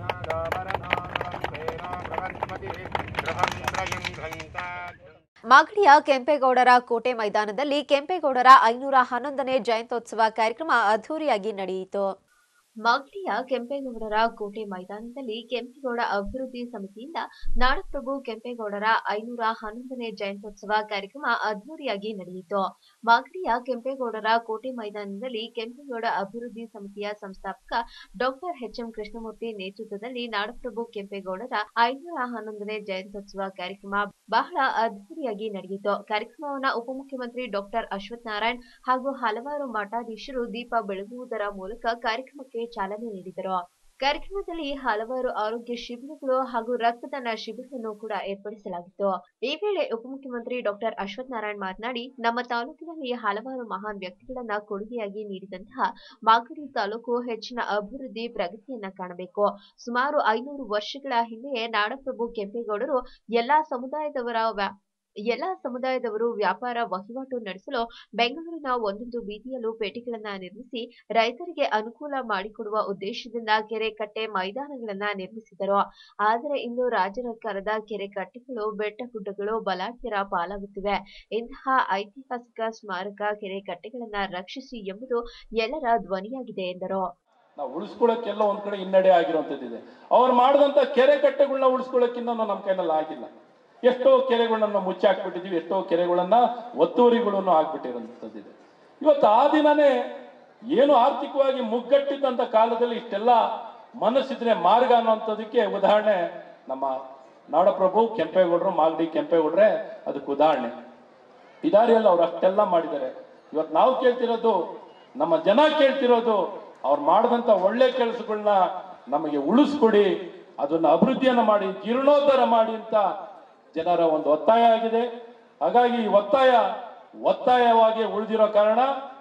ಮಾಗಡಿಯ ಕೆಂಪೇಗೌಡರ ಕೋಟೆ ಮೈದಾನದಲ್ಲಿ ಕೆಂಪೇಗೌಡರ ಐನೂರ ಹನ್ನೊಂದನೇ ಜಯಂತ್ಯೋತ್ಸವ ಕಾರ್ಯಕ್ರಮ ಅದ್ದೂರಿಯಾಗಿ ನಡೆಯಿತು ಮಾಗಡಿಯ ಕೆಂಪೇಗೌಡರ ಕೋಟೆ ಮೈದಾನದಲ್ಲಿ ಕೆಂಪೇಗೌಡ ಅಭಿವೃದ್ಧಿ ಸಮಿತಿಯಿಂದ ನಾಡಪ್ರಭು ಕೆಂಪೇಗೌಡರ ಐನೂರ ಹನ್ನೊಂದನೇ ಜಯಂತ್ಯೋತ್ಸವ ಕಾರ್ಯಕ್ರಮ ಅದ್ದೂರಿಯಾಗಿ ನಡೆಯಿತು ಮಾಗಡಿಯ ಕೆಂಪೇಗೌಡರ ಕೋಟೆ ಮೈದಾನದಲ್ಲಿ ಕೆಂಪೇಗೌಡ ಅಭಿವೃದ್ಧಿ ಸಮಿತಿಯ ಸಂಸ್ಥಾಪಕ ಡಾಕ್ಟರ್ ಎಚ್ ಎಂ ಕೃಷ್ಣಮೂರ್ತಿ ನೇತೃತ್ವದಲ್ಲಿ ನಾಡಪ್ರಭು ಕೆಂಪೇಗೌಡರ ಐನೂರ ಹನ್ನೊಂದನೇ ಜಯಂತ್ಯೋತ್ಸವ ಕಾರ್ಯಕ್ರಮ ಬಹಳ ಅದ್ದೂರಿಯಾಗಿ ನಡೆಯಿತು ಕಾರ್ಯಕ್ರಮವನ್ನು ಉಪಮುಖ್ಯಮಂತ್ರಿ ಡಾಕ್ಟರ್ ಅಶ್ವಥ್ ನಾರಾಯಣ್ ಹಾಗೂ ಹಲವಾರು ಮಠಾಧೀಶರು ದೀಪ ಬೆಳಗುವುದರ ಮೂಲಕ ಕಾರ್ಯಕ್ರಮಕ್ಕೆ ಚಾಲನೆ ನೀಡಿದರು ಕಾರ್ಯಕ್ರಮದಲ್ಲಿ ಹಲವಾರು ಆರೋಗ್ಯ ಶಿಬಿರಗಳು ಹಾಗೂ ರಕ್ತದಾನ ಶಿಬಿರವನ್ನು ಕೂಡ ಏರ್ಪಡಿಸಲಾಗಿತ್ತು ಈ ವೇಳೆ ಉಪಮುಖ್ಯಮಂತ್ರಿ ಡಾಕ್ಟರ್ ಅಶ್ವಥ್ ನಾರಾಯಣ್ ಮಾತನಾಡಿ ನಮ್ಮ ತಾಲೂಕಿನಲ್ಲಿ ಹಲವಾರು ಮಹಾನ್ ವ್ಯಕ್ತಿಗಳನ್ನ ಕೊಡುಗೆಯಾಗಿ ನೀಡಿದಂತಹ ಮಾಗಡಿ ತಾಲೂಕು ಹೆಚ್ಚಿನ ಅಭಿವೃದ್ಧಿ ಪ್ರಗತಿಯನ್ನ ಕಾಣಬೇಕು ಸುಮಾರು ಐನೂರು ವರ್ಷಗಳ ಹಿಂದೆಯೇ ನಾಡಪ್ರಭು ಕೆಂಪೇಗೌಡರು ಎಲ್ಲಾ ಸಮುದಾಯದವರ ವ್ಯಾ- ಎಲ್ಲಾ ಸಮುದಾಯದವರು ವ್ಯಾಪಾರ ವಹಿವಾಟು ನಡೆಸಲು ಬೆಂಗಳೂರಿನ ಒಂದೊಂದು ಬೀದಿಯಲ್ಲೂ ಪೇಟೆಗಳನ್ನ ನಿರ್ಮಿಸಿ ರೈತರಿಗೆ ಅನುಕೂಲ ಮಾಡಿಕೊಡುವ ಉದ್ದೇಶದಿಂದ ಕೆರೆ ಕಟ್ಟೆ ಮೈದಾನಗಳನ್ನ ನಿರ್ಮಿಸಿದರು ಆದರೆ ಇಂದು ರಾಜರಕಾರದ ಕೆರೆ ಕಟ್ಟೆಗಳು ಬೆಟ್ಟ ಗುಡ್ಡಗಳು ಬಲಾಢ್ಯರ ಪಾಲಾಗುತ್ತಿವೆ ಇಂತಹ ಐತಿಹಾಸಿಕ ಸ್ಮಾರಕ ಕೆರೆ ಕಟ್ಟೆಗಳನ್ನ ರಕ್ಷಿಸಿ ಎಂಬುದು ಎಲ್ಲರ ಧ್ವನಿಯಾಗಿದೆ ಎಂದರು ನಾವು ಉಳಿಸ್ಕೊಳ್ಳೋಕ್ಕೆಲ್ಲ ಒಂದ್ ಕಡೆ ಹಿನ್ನಡೆ ಆಗಿರುವಂತದ್ದಿದೆ ಅವ್ರು ಮಾಡಿದಂತ ಕೆರೆ ಕಟ್ಟೆಗಳನ್ನ ಉಳಿಸ್ಕೊಳ್ಳೋಕ್ಕಿಂತ ನಮ್ಮ ಕೈನಲ್ಲಿ ಆಗಿಲ್ಲ ಎಷ್ಟೋ ಕೆರೆಗಳನ್ನ ಮುಚ್ಚಾಕ್ಬಿಟ್ಟಿದೀವಿ ಎಷ್ಟೋ ಕೆರೆಗಳನ್ನ ಒತ್ತುವರಿಗಳನ್ನು ಆಗ್ಬಿಟ್ಟಿರೋಂಥದ್ದಿದೆ ಇವತ್ತು ಆ ದಿನನೇ ಏನು ಆರ್ಥಿಕವಾಗಿ ಮುಗ್ಗಟ್ಟಿದ್ದಂತ ಕಾಲದಲ್ಲಿ ಇಷ್ಟೆಲ್ಲ ಮನಸ್ಸಿದ್ರೆ ಮಾರ್ಗ ಅನ್ನೋಂಥದಕ್ಕೆ ಉದಾಹರಣೆ ನಮ್ಮ ನಾಡಪ್ರಭು ಕೆಂಪೇಗೌಡರು ಮಾಗಡಿ ಕೆಂಪೇಗೌಡ್ರೆ ಅದಕ್ಕೆ ಉದಾಹರಣೆ ಈ ದಾರಿಯಲ್ಲಿ ಅವ್ರು ಅಷ್ಟೆಲ್ಲ ಮಾಡಿದ್ದಾರೆ ಇವತ್ತು ನಾವು ಕೇಳ್ತಿರೋದು ನಮ್ಮ ಜನ ಕೇಳ್ತಿರೋದು ಅವ್ರು ಮಾಡಿದಂತ ಒಳ್ಳೆ ಕೆಲಸಗಳನ್ನ ನಮಗೆ ಉಳಿಸ್ಕೊಡಿ ಅದನ್ನ ಅಭಿವೃದ್ಧಿಯನ್ನ ಮಾಡಿ ಜೀರ್ಣೋದ್ಧಾರ ಮಾಡಿ ಅಂತ ಜನರ ಒಂದು ಒತ್ತಾಯ ಆಗಿದೆ ಹಾಗಾಗಿ ಈ ಒತ್ತಾಯ ಒತ್ತಾಯವಾಗಿ ಉಳಿದಿರೋ ಕಾರಣ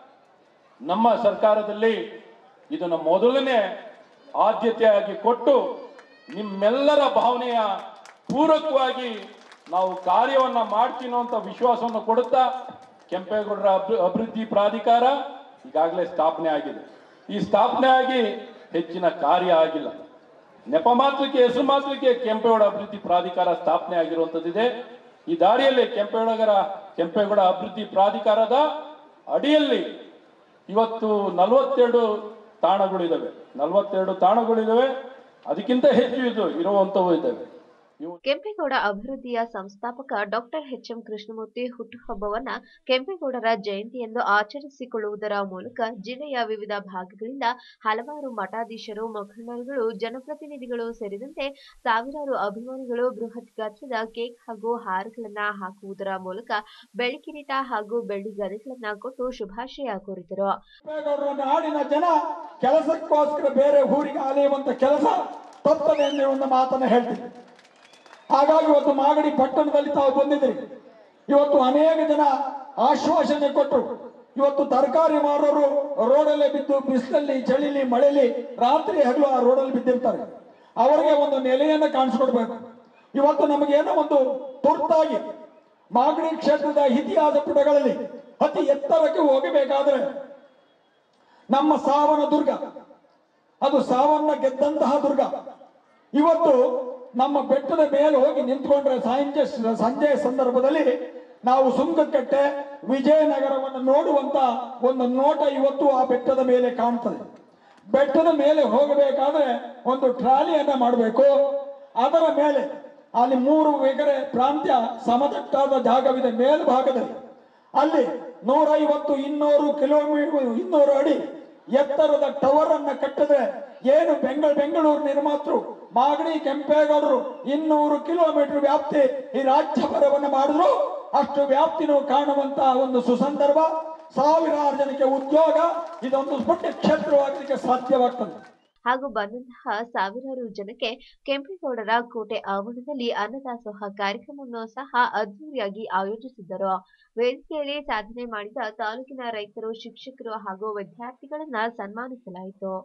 ನಮ್ಮ ಸರ್ಕಾರದಲ್ಲಿ ಇದನ್ನ ಮೊದಲನೇ ಆದ್ಯತೆಯಾಗಿ ಕೊಟ್ಟು ನಿಮ್ಮೆಲ್ಲರ ಭಾವನೆಯ ಪೂರಕವಾಗಿ ನಾವು ಕಾರ್ಯವನ್ನ ಮಾಡ್ತೀನೋ ಅಂತ ವಿಶ್ವಾಸವನ್ನು ಕೊಡುತ್ತಾ ಕೆಂಪೇಗೌಡರ ಅಭಿ- ಅಭಿವೃದ್ಧಿ ಪ್ರಾಧಿಕಾರ ಈಗಾಗಲೇ ಸ್ಥಾಪನೆ ಆಗಿದೆ ಈ ಸ್ಥಾಪನೆ ಆಗಿ ಹೆಚ್ಚಿನ ಕಾರ್ಯ ಆಗಿಲ್ಲ ನೆಪ ಮಾತ್ರಕ್ಕೆ ಹೆಸರು ಮಾತ್ರಕ್ಕೆ ಕೆಂಪೇಗೌಡ ಅಭಿವೃದ್ಧಿ ಪ್ರಾಧಿಕಾರ ಸ್ಥಾಪನೆ ಆಗಿರುವಂತದ್ದಿದೆ ಈ ದಾರಿಯಲ್ಲಿ ಕೆಂಪೇಗೌಡರ ಕೆಂಪೇಗೌಡ ಅಭಿವೃದ್ಧಿ ಪ್ರಾಧಿಕಾರದ ಅಡಿಯಲ್ಲಿ ಇವತ್ತು ನಲವತ್ತೆರಡು ತಾಣಗಳಿದ್ದಾವೆ ನಲವತ್ತೆರಡು ತಾಣಗಳಿದ್ದಾವೆ ಅದಕ್ಕಿಂತ ಹೆಚ್ಚು ಇದು ಇರುವಂಥವು ಇದ್ದಾವೆ ಕೆಂಪೇಗೌಡ ಅಭಿವೃದ್ಧಿಯ ಸಂಸ್ಥಾಪಕ ಡಾಕ್ಟರ್ ಎಚ್ ಎಂ ಕೃಷ್ಣಮೂರ್ತಿ ಹುಟ್ಟುಹಬ್ಬವನ್ನ ಕೆಂಪೇಗೌಡರ ಜಯಂತಿಯಂದು ಆಚರಿಸಿಕೊಳ್ಳುವುದರ ಮೂಲಕ ಜಿಲ್ಲೆಯ ವಿವಿಧ ಭಾಗಗಳಿಂದ ಹಲವಾರು ಮಠಾಧೀಶರು ಮುಖಂಡರುಗಳು ಜನಪ್ರತಿನಿಧಿಗಳು ಸೇರಿದಂತೆ ಸಾವಿರಾರು ಅಭಿಮಾನಿಗಳು ಬೃಹತ್ ಗಾತ್ರದ ಕೇಕ್ ಹಾಗೂ ಹಾರಗಳನ್ನ ಹಾಕುವುದರ ಮೂಲಕ ಬೆಳ್ಳಿ ಕಿರೀಟ ಹಾಗೂ ಬೆಳ್ಳಿ ಗದೆಗಳನ್ನ ಕೊಟ್ಟು ಶುಭಾಶಯ ಕೋರಿದರು ಕೆಂಪೇಗೌಡರ ನಾಡಿನ ಜನ ಕೆಲಸಕ್ಕೋಸ್ಕರ ಬೇರೆ ಊರಿಗೆ ಅಲೆಯುವಂತ ಕೆಲಸ ತಪ್ಪದೆ ಎಂದು ಒಂದು ಮಾತನ್ನು ಹೇಳ್ತೀನಿ ಹಾಗಾಗಿ ಇವತ್ತು ಮಾಗಡಿ ಪಟ್ಟಣದಲ್ಲಿ ತಾವು ಬಂದಿದ್ರಿ ಇವತ್ತು ಅನೇಕ ಜನ ಆಶ್ವಾಸನೆ ಕೊಟ್ಟರು ಇವತ್ತು ತರಕಾರಿ ಮಾರೋರು ರೋಡಲ್ಲೇ ಬಿದ್ದು ಬಿಸಿಲಲ್ಲಿ ಚಳಿಲಿ ಮಳೆಲಿ ರಾತ್ರಿ ಹಗಲು ಆ ರೋಡಲ್ಲಿ ಬಿದ್ದಿರ್ತಾರೆ ಅವರಿಗೆ ಒಂದು ನೆಲೆಯನ್ನು ಕಾಣಿಸ್ಕೊಡ್ಬೇಕು ಇವತ್ತು ನಮಗೇನೋ ಒಂದು ತುರ್ತಾಗಿ ಮಾಗಡಿ ಕ್ಷೇತ್ರದ ಇತಿಹಾಸ ಪುಟಗಳಲ್ಲಿ ಅತಿ ಎತ್ತರಕ್ಕೆ ಹೋಗಬೇಕಾದ್ರೆ ನಮ್ಮ ಸಾವನ ದುರ್ಗ ಅದು ಸಾವನ್ನ ಗೆದ್ದಂತಹ ದುರ್ಗ ಇವತ್ತು ನಮ್ಮ ಬೆಟ್ಟದ ಮೇಲೆ ಹೋಗಿ ನಿಂತ್ಕೊಂಡ್ರೆ ಸಂಜೆ ಸಂಜೆಯ ಸಂದರ್ಭದಲ್ಲಿ ನಾವು ಸುಂಕಕಟ್ಟೆ ವಿಜಯನಗರವನ್ನು ನೋಡುವಂತ ಒಂದು ನೋಟ ಇವತ್ತು ಆ ಬೆಟ್ಟದ ಮೇಲೆ ಕಾಣ್ತದೆ ಬೆಟ್ಟದ ಮೇಲೆ ಹೋಗಬೇಕಾದ್ರೆ ಒಂದು ಟ್ರಾಲಿಯನ್ನ ಮಾಡಬೇಕು ಅದರ ಮೇಲೆ ಅಲ್ಲಿ ಮೂರು ಎಕರೆ ಪ್ರಾಂತ್ಯ ಸಮತಟ್ಟಾದ ಜಾಗವಿದೆ ಮೇಲ್ಭಾಗದಲ್ಲಿ ಅಲ್ಲಿ ನೂರೈವತ್ತು ಇನ್ನೂರು ಕಿಲೋಮೀಟರ್ ಇನ್ನೂರು ಅಡಿ ಎತ್ತರದ ಟವರ್ ಅನ್ನ ಕಟ್ಟಿದ್ರೆ ಏನು ಬೆಂಗಳ ಬೆಂಗಳೂರು ನಿರ್ಮಾತೃ ಮಾಗಡಿ ಕೆಂಪೇಗೌಡರು ಇನ್ನೂರು ಕಿಲೋಮೀಟರ್ ವ್ಯಾಪ್ತಿ ಈ ರಾಜ್ಯಭರವನ್ನು ಮಾಡಿದ್ರು ಅಷ್ಟು ವ್ಯಾಪ್ತಿನೂ ಕಾಣುವಂತ ಒಂದು ಸುಸಂದರ್ಭ ಸಾವಿರಾರು ಜನಕ್ಕೆ ಉದ್ಯೋಗ ಇದೊಂದು ಪುಟ್ಟ ಕ್ಷೇತ್ರವಾಗಲಿಕ್ಕೆ ಸಾಧ್ಯವಾಗ್ತದೆ ಹಾಗೂ ಬಂದಂತಹ ಸಾವಿರಾರು ಜನಕ್ಕೆ ಕೆಂಪೇಗೌಡರ ಕೋಟೆ ಆವರಣದಲ್ಲಿ ಅನ್ನದಾಸೋಹ ಕಾರ್ಯಕ್ರಮವನ್ನು ಸಹ ಅದ್ದೂರಿಯಾಗಿ ಆಯೋಜಿಸಿದ್ದರು ವೇದಿಕೆಯಲ್ಲಿ ಸಾಧನೆ ಮಾಡಿದ ತಾಲೂಕಿನ ರೈತರು ಶಿಕ್ಷಕರು ಹಾಗೂ ವಿದ್ಯಾರ್ಥಿಗಳನ್ನ ಸನ್ಮಾನಿಸಲಾಯಿತು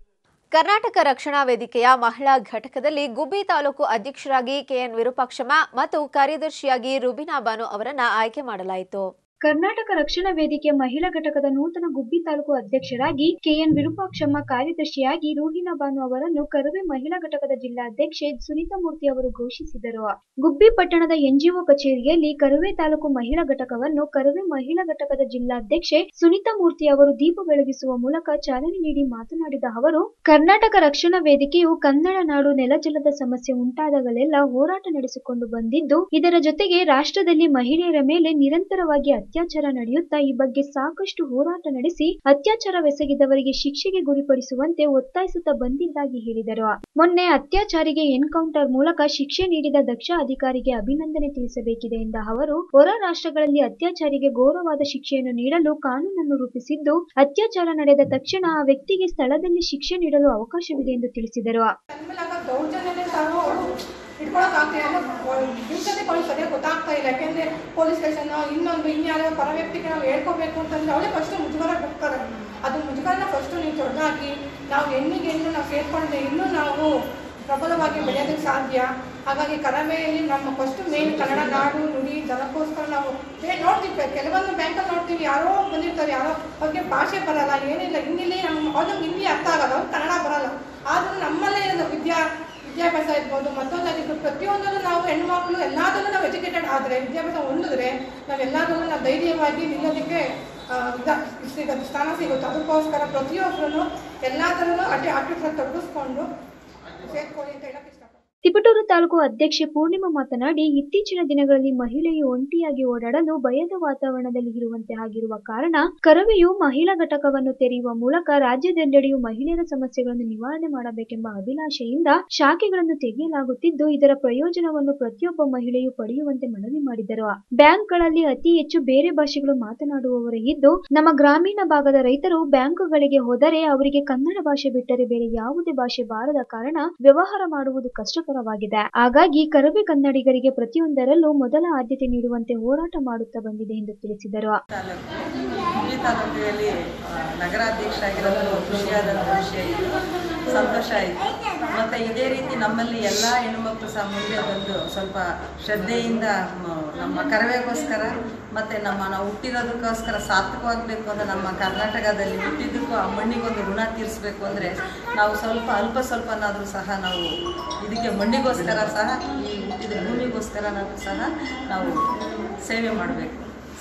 ಕರ್ನಾಟಕ ರಕ್ಷಣಾ ವೇದಿಕೆಯ ಮಹಿಳಾ ಘಟಕದಲ್ಲಿ ಗುಬ್ಬಿ ತಾಲೂಕು ಅಧ್ಯಕ್ಷರಾಗಿ ಕೆಎನ್ ವಿರೂಪಾಕ್ಷಮ್ಮ ಮತ್ತು ಕಾರ್ಯದರ್ಶಿಯಾಗಿ ರುಬಿನಾ ಬಾನು ಅವರನ್ನ ಆಯ್ಕೆ ಮಾಡಲಾಯಿತು ಕರ್ನಾಟಕ ರಕ್ಷಣಾ ವೇದಿಕೆ ಮಹಿಳಾ ಘಟಕದ ನೂತನ ಗುಬ್ಬಿ ತಾಲೂಕು ಅಧ್ಯಕ್ಷರಾಗಿ ಕೆಎನ್ ವಿರೂಪಾಕ್ಷಮ್ಮ ಕಾರ್ಯದರ್ಶಿಯಾಗಿ ರೂಹಿನಾ ಬಾನು ಅವರನ್ನು ಕರವೇ ಮಹಿಳಾ ಘಟಕದ ಜಿಲ್ಲಾಧ್ಯಕ್ಷೆ ಸುನೀತಾ ಮೂರ್ತಿ ಅವರು ಘೋಷಿಸಿದರು ಗುಬ್ಬಿ ಪಟ್ಟಣದ ಎನ್ಜಿಒ ಕಚೇರಿಯಲ್ಲಿ ಕರವೇ ತಾಲೂಕು ಮಹಿಳಾ ಘಟಕವನ್ನು ಕರವೇ ಮಹಿಳಾ ಘಟಕದ ಜಿಲ್ಲಾಧ್ಯಕ್ಷೆ ಸುನೀತಾ ಮೂರ್ತಿ ಅವರು ದೀಪ ಬೆಳಗಿಸುವ ಮೂಲಕ ಚಾಲನೆ ನೀಡಿ ಮಾತನಾಡಿದ ಅವರು ಕರ್ನಾಟಕ ರಕ್ಷಣಾ ವೇದಿಕೆಯು ಕನ್ನಡ ನಾಡು ನೆಲಜಲದ ಸಮಸ್ಯೆ ಉಂಟಾದಾಗಲೆಲ್ಲ ಹೋರಾಟ ನಡೆಸಿಕೊಂಡು ಬಂದಿದ್ದು ಇದರ ಜೊತೆಗೆ ರಾಷ್ಟ್ರದಲ್ಲಿ ಮಹಿಳೆಯರ ಮೇಲೆ ನಿರಂತರವಾಗಿ ಅತ್ಯಾಚಾರ ನಡೆಯುತ್ತಾ ಈ ಬಗ್ಗೆ ಸಾಕಷ್ಟು ಹೋರಾಟ ನಡೆಸಿ ಅತ್ಯಾಚಾರವೆಸಗಿದವರಿಗೆ ಶಿಕ್ಷೆಗೆ ಗುರಿಪಡಿಸುವಂತೆ ಒತ್ತಾಯಿಸುತ್ತಾ ಬಂದಿದ್ದಾಗಿ ಹೇಳಿದರು ಮೊನ್ನೆ ಅತ್ಯಾಚಾರಿಗೆ ಎನ್ಕೌಂಟರ್ ಮೂಲಕ ಶಿಕ್ಷೆ ನೀಡಿದ ದಕ್ಷ ಅಧಿಕಾರಿಗೆ ಅಭಿನಂದನೆ ತಿಳಿಸಬೇಕಿದೆ ಎಂದ ಅವರು ಹೊರ ರಾಷ್ಟ್ರಗಳಲ್ಲಿ ಅತ್ಯಾಚಾರಿಗೆ ಘೋರವಾದ ಶಿಕ್ಷೆಯನ್ನು ನೀಡಲು ಕಾನೂನನ್ನು ರೂಪಿಸಿದ್ದು ಅತ್ಯಾಚಾರ ನಡೆದ ತಕ್ಷಣ ಆ ವ್ಯಕ್ತಿಗೆ ಸ್ಥಳದಲ್ಲಿ ಶಿಕ್ಷೆ ನೀಡಲು ಅವಕಾಶವಿದೆ ಎಂದು ತಿಳಿಸಿದರು ದೌರ್ಜನ್ಯನೇ ತಾವು ಇಟ್ಕೊಳಕ್ಕಾಗ್ತಾ ಇಲ್ಲ ಹಿಂಸೆ ಕಳಿಸೋದೇ ಗೊತ್ತಾಗ್ತಾ ಇಲ್ಲ ಯಾಕೆಂದ್ರೆ ಪೊಲೀಸ್ ಸ್ಟೇಷನ್ ಇನ್ನೊಂದು ಇನ್ಯಾರೋ ಪರ ವ್ಯಕ್ತಿಗೆ ನಾವು ಹೇಳ್ಕೋಬೇಕು ಅಂತಂದ್ರೆ ಅವಳೇ ಫಸ್ಟ್ ಮುಜುಗರ ಬಿಡ್ತಾರೆ ಅದು ಮುಜುಗರನ ಫಸ್ಟ್ ನೀವು ತೊಡೆದಾಕಿ ನಾವು ಹೆಣ್ಣಿಗೆ ಹೆಣ್ಣು ನಾವು ಸೇರ್ಕೊಂಡ್ರೆ ಇನ್ನೂ ನಾವು ಪ್ರಬಲವಾಗಿ ಬೆಳೆಯೋದಕ್ಕೆ ಸಾಧ್ಯ ಹಾಗಾಗಿ ಕರಾವೆಯಲ್ಲಿ ನಮ್ಮ ಫಸ್ಟ್ ಮೇನ್ ಕನ್ನಡ ನಾಡು ನುಡಿ ಜನಕ್ಕೋಸ್ಕರ ನಾವು ಏ ನೋಡ್ತೀವಿ ಕೆಲವೊಂದು ಬ್ಯಾಂಕಲ್ಲಿ ನೋಡ್ತೀವಿ ಯಾರೋ ಬಂದಿರ್ತಾರೆ ಯಾರೋ ಅವ್ರಿಗೆ ಭಾಷೆ ಬರಲ್ಲ ಏನಿಲ್ಲ ಹಿಂದಿಲಿ ನಮ್ಮ ಅವ್ರಿಗೆ ಹಿಂದಿ ಅರ್ಥ ಆಗಲ್ಲ ಅವ್ರಿಗೆ ಕನ್ನಡ ಬರಲ್ಲ ಆದರೂ ನಮ್ಮಲ್ಲೇ ಇರೋದು ವಿದ್ಯಾ ವಿದ್ಯಾಭ್ಯಾಸ ಇರ್ಬೋದು ಮತ್ತೊಂದಾಗಿರ್ಬೋದು ಪ್ರತಿಯೊಂದನ್ನು ನಾವು ಹೆಣ್ಮಕ್ಳು ಎಲ್ಲದಲ್ಲೂ ನಾವು ಎಜುಕೇಟೆಡ್ ಆದರೆ ವಿದ್ಯಾಭ್ಯಾಸ ಹೊಂದಿದ್ರೆ ನಾವು ಎಲ್ಲದಲ್ಲೂ ನಾವು ಧೈರ್ಯವಾಗಿ ನಿಲ್ಲೋದಕ್ಕೆ ಆ, ಇದ- ಸಿಗುತ್ತೆ ಸ್ಥಾನ ಸಿಗುತ್ತೆ ಅದಕ್ಕೋಸ್ಕರ ಪ್ರತಿಯೊಬ್ಬರೂ ಎಲ್ಲ ಥರನೂ ಅಡ್ಡಿ ಆಟಕ್ಕೆ ತೊಡಗಿಸ್ಕೊಂಡು ಸೇರ್ಕೊಳ್ಳಿ ಅಂತ ಹೇಳಕ್ಕೆ ಇಷ್ಟ ತಿಪಟೂರು ತಾಲೂಕು ಅಧ್ಯಕ್ಷೆ ಪೂರ್ಣಿಮಾ ಮಾತನಾಡಿ ಇತ್ತೀಚಿನ ದಿನಗಳಲ್ಲಿ ಮಹಿಳೆಯು ಒಂಟಿಯಾಗಿ ಓಡಾಡಲು ಭಯದ ವಾತಾವರಣದಲ್ಲಿ ಇರುವಂತೆ ಆಗಿರುವ ಕಾರಣ ಕರವೆಯು ಮಹಿಳಾ ಘಟಕವನ್ನು ತೆರೆಯುವ ಮೂಲಕ ರಾಜ್ಯದೆಲ್ಲೆಡೆಯೂ ಮಹಿಳೆಯರ ಸಮಸ್ಯೆಗಳನ್ನು ನಿವಾರಣೆ ಮಾಡಬೇಕೆಂಬ ಅಭಿಲಾಷೆಯಿಂದ ಶಾಖೆಗಳನ್ನು ತೆಗೆಯಲಾಗುತ್ತಿದ್ದು ಇದರ ಪ್ರಯೋಜನವನ್ನು ಪ್ರತಿಯೊಬ್ಬ ಮಹಿಳೆಯು ಪಡೆಯುವಂತೆ ಮನವಿ ಮಾಡಿದರು ಬ್ಯಾಂಕ್ಗಳಲ್ಲಿ ಅತಿ ಹೆಚ್ಚು ಬೇರೆ ಭಾಷೆಗಳು ಮಾತನಾಡುವವರೇ ಇದ್ದು ನಮ್ಮ ಗ್ರಾಮೀಣ ಭಾಗದ ರೈತರು ಬ್ಯಾಂಕುಗಳಿಗೆ ಹೋದರೆ ಅವರಿಗೆ ಕನ್ನಡ ಭಾಷೆ ಬಿಟ್ಟರೆ ಬೇರೆ ಯಾವುದೇ ಭಾಷೆ ಬಾರದ ಕಾರಣ ವ್ಯವಹಾರ ಮಾಡುವುದು ಕಷ್ಟಕರವಾಗಿದೆ ಹಾಗಾಗಿ ಕರಬೆ ಕನ್ನಡಿಗರಿಗೆ ಪ್ರತಿಯೊಂದರಲ್ಲೂ ಮೊದಲ ಆದ್ಯತೆ ನೀಡುವಂತೆ ಹೋರಾಟ ಮಾಡುತ್ತಾ ಬಂದಿದೆ ಎಂದು ತಿಳಿಸಿದರು ಹುಬ್ಬಳ್ಳಿ ತಾಲೂಕಿನಲ್ಲಿ ಆ, ನಗರಾಧ್ಯಕ್ಷ ಆಗಿರೋದು ಖುಷಿಯಾದಂಥ ವಿಷಯ ಇದು ಸಂತೋಷ ಆಯಿತು ಮತ್ತು ಇದೇ ರೀತಿ ನಮ್ಮಲ್ಲಿ ಎಲ್ಲ ಹೆಣ್ಮಕ್ಳು ಸಹ ಮುಂದೆ ಬಂದು ಸ್ವಲ್ಪ ಶ್ರದ್ಧೆಯಿಂದ ಮ- ನಮ್ಮ ಕರವೆಗೋಸ್ಕರ ಮತ್ತು ನಮ್ಮ ನಾವು ಹುಟ್ಟಿರೋದಕ್ಕೋಸ್ಕರ ಸಾರ್ಥಕವಾಗಬೇಕು ಅಂದರೆ ನಮ್ಮ ಕರ್ನಾಟಕದಲ್ಲಿ ಹುಟ್ಟಿದ್ದಕ್ಕೂ ಆ ಮಣ್ಣಿಗೊಂದು ಋಣ ತೀರಿಸಬೇಕು ಅಂದರೆ ನಾವು ಸ್ವಲ್ಪ ಅಲ್ಪ ಸ್ವಲ್ಪನಾದರೂ ಸಹ ನಾವು ಇದಕ್ಕೆ ಮಣ್ಣಿಗೋಸ್ಕರ ಸಹ ಈ ಹುಟ್ಟಿದ ಭೂಮಿಗೋಸ್ಕರನಾದರೂ ಸಹ ನಾವು ಸೇವೆ ಮಾಡಬೇಕು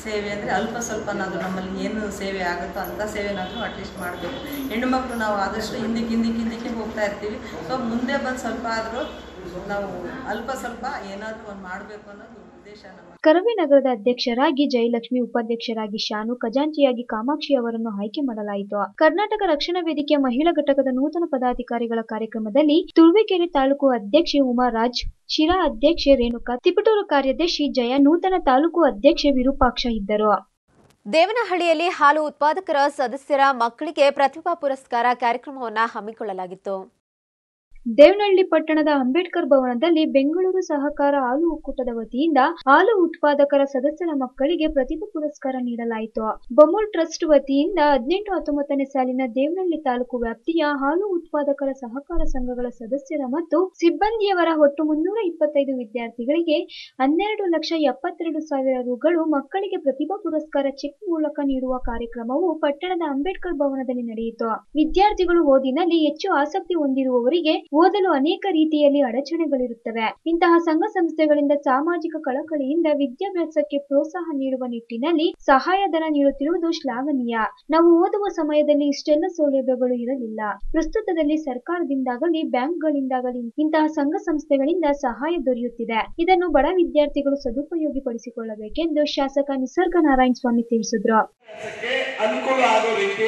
ಸೇವೆ ಅಂದರೆ ಅಲ್ಪ ಸ್ವಲ್ಪನಾದರೂ ನಮ್ಮಲ್ಲಿ ಏನು ಸೇವೆ ಆಗುತ್ತೋ ಅಂಥ ಸೇವೆನಾದರೂ ಅಟ್ಲೀಸ್ಟ್ ಮಾಡಬೇಕು ಹೆಣ್ಣು ಮಕ್ಕಳು ನಾವು ಆದಷ್ಟು ಹಿಂದಕ್ಕೆ ಹಿಂದಕ್ಕೆ ಹಿಂದಕ್ಕೆ ಹೋಗ್ತಾ ಇರ್ತೀವಿ ಸೊ ಮುಂದೆ ಬಂದು ಸ್ವಲ್ಪ ಆದರೂ ನಾವು ಅಲ್ಪ ಸ್ವಲ್ಪ ಏನಾದರೂ ಒಂದು ಮಾಡಬೇಕು ಅನ್ನೋದು ಉದ್ದೇಶ ನಮ್ಮ ಕರವೇ ನಗರದ ಅಧ್ಯಕ್ಷರಾಗಿ ಜಯಲಕ್ಷ್ಮಿ ಉಪಾಧ್ಯಕ್ಷರಾಗಿ ಶಾನು ಖಜಾಂಚಿಯಾಗಿ ಕಾಮಾಕ್ಷಿ ಅವರನ್ನು ಆಯ್ಕೆ ಮಾಡಲಾಯಿತು ಕರ್ನಾಟಕ ರಕ್ಷಣಾ ವೇದಿಕೆಯ ಮಹಿಳಾ ಘಟಕದ ನೂತನ ಪದಾಧಿಕಾರಿಗಳ ಕಾರ್ಯಕ್ರಮದಲ್ಲಿ ತುರುವೇಕೆರೆ ತಾಲೂಕು ಅಧ್ಯಕ್ಷೆ ಉಮಾರಾಜ್ ಶಿರಾ ಅಧ್ಯಕ್ಷೆ ರೇಣುಕಾ ತಿಪಟೂರು ಕಾರ್ಯದರ್ಶಿ ಜಯ ನೂತನ ತಾಲೂಕು ಅಧ್ಯಕ್ಷೆ ವಿರೂಪಾಕ್ಷ ಇದ್ದರು ದೇವನಹಳ್ಳಿಯಲ್ಲಿ ಹಾಲು ಉತ್ಪಾದಕರ ಸದಸ್ಯರ ಮಕ್ಕಳಿಗೆ ಪ್ರತಿಭಾ ಪುರಸ್ಕಾರ ಕಾರ್ಯಕ್ರಮವನ್ನು ಹಮ್ಮಿಕೊಳ್ಳಲಾಗಿತ್ತು ದೇವನಹಳ್ಳಿ ಪಟ್ಟಣದ ಅಂಬೇಡ್ಕರ್ ಭವನದಲ್ಲಿ ಬೆಂಗಳೂರು ಸಹಕಾರ ಹಾಲು ಒಕ್ಕೂಟದ ವತಿಯಿಂದ ಹಾಲು ಉತ್ಪಾದಕರ ಸದಸ್ಯರ ಮಕ್ಕಳಿಗೆ ಪ್ರತಿಭಾ ಪುರಸ್ಕಾರ ನೀಡಲಾಯಿತು ಬಮೂಲ್ ಟ್ರಸ್ಟ್ ವತಿಯಿಂದ ಹದಿನೆಂಟು ಹತ್ತೊಂಬತ್ತನೇ ಸಾಲಿನ ದೇವನಹಳ್ಳಿ ತಾಲೂಕು ವ್ಯಾಪ್ತಿಯ ಹಾಲು ಉತ್ಪಾದಕರ ಸಹಕಾರ ಸಂಘಗಳ ಸದಸ್ಯರ ಮತ್ತು ಸಿಬ್ಬಂದಿಯವರ ಒಟ್ಟು ಮುನ್ನೂರ ಇಪ್ಪತ್ತೈದು ವಿದ್ಯಾರ್ಥಿಗಳಿಗೆ ಹನ್ನೆರಡು ಲಕ್ಷ ಎಪ್ಪತ್ತೆರಡು ಸಾವಿರ ರುಗಳು ಮಕ್ಕಳಿಗೆ ಪ್ರತಿಭಾ ಪುರಸ್ಕಾರ ಚೆಕ್ ಮೂಲಕ ನೀಡುವ ಕಾರ್ಯಕ್ರಮವು ಪಟ್ಟಣದ ಅಂಬೇಡ್ಕರ್ ಭವನದಲ್ಲಿ ನಡೆಯಿತು ವಿದ್ಯಾರ್ಥಿಗಳು ಓದಿನಲ್ಲಿ ಹೆಚ್ಚು ಆಸಕ್ತಿ ಹೊಂದಿರುವವರಿಗೆ ಓದಲು ಅನೇಕ ರೀತಿಯಲ್ಲಿ ಅಡಚಣೆಗಳಿರುತ್ತವೆ ಇಂತಹ ಸಂಘ ಸಂಸ್ಥೆಗಳಿಂದ ಸಾಮಾಜಿಕ ಕಳಕಳಿಯಿಂದ ವಿದ್ಯಾಭ್ಯಾಸಕ್ಕೆ ಪ್ರೋತ್ಸಾಹ ನೀಡುವ ನಿಟ್ಟಿನಲ್ಲಿ ಸಹಾಯಧನ ನೀಡುತ್ತಿರುವುದು ಶ್ಲಾಘನೀಯ ನಾವು ಓದುವ ಸಮಯದಲ್ಲಿ ಇಷ್ಟೆಲ್ಲ ಸೌಲಭ್ಯಗಳು ಇರಲಿಲ್ಲ ಪ್ರಸ್ತುತದಲ್ಲಿ ಸರ್ಕಾರದಿಂದಾಗಲಿ ಬ್ಯಾಂಕ್ಗಳಿಂದಾಗಲಿ ಇಂತಹ ಸಂಘ ಸಂಸ್ಥೆಗಳಿಂದ ಸಹಾಯ ದೊರೆಯುತ್ತಿದೆ ಇದನ್ನು ಬಡ ವಿದ್ಯಾರ್ಥಿಗಳು ಸದುಪಯೋಗಪಡಿಸಿಕೊಳ್ಳಬೇಕೆಂದು ಶಾಸಕ ನಿಸರ್ಗ ನಾರಾಯಣ ಸ್ವಾಮಿ ತಿಳಿಸಿದ್ರು ಅನುಕೂಲ ಆಗೋ ರೀತಿ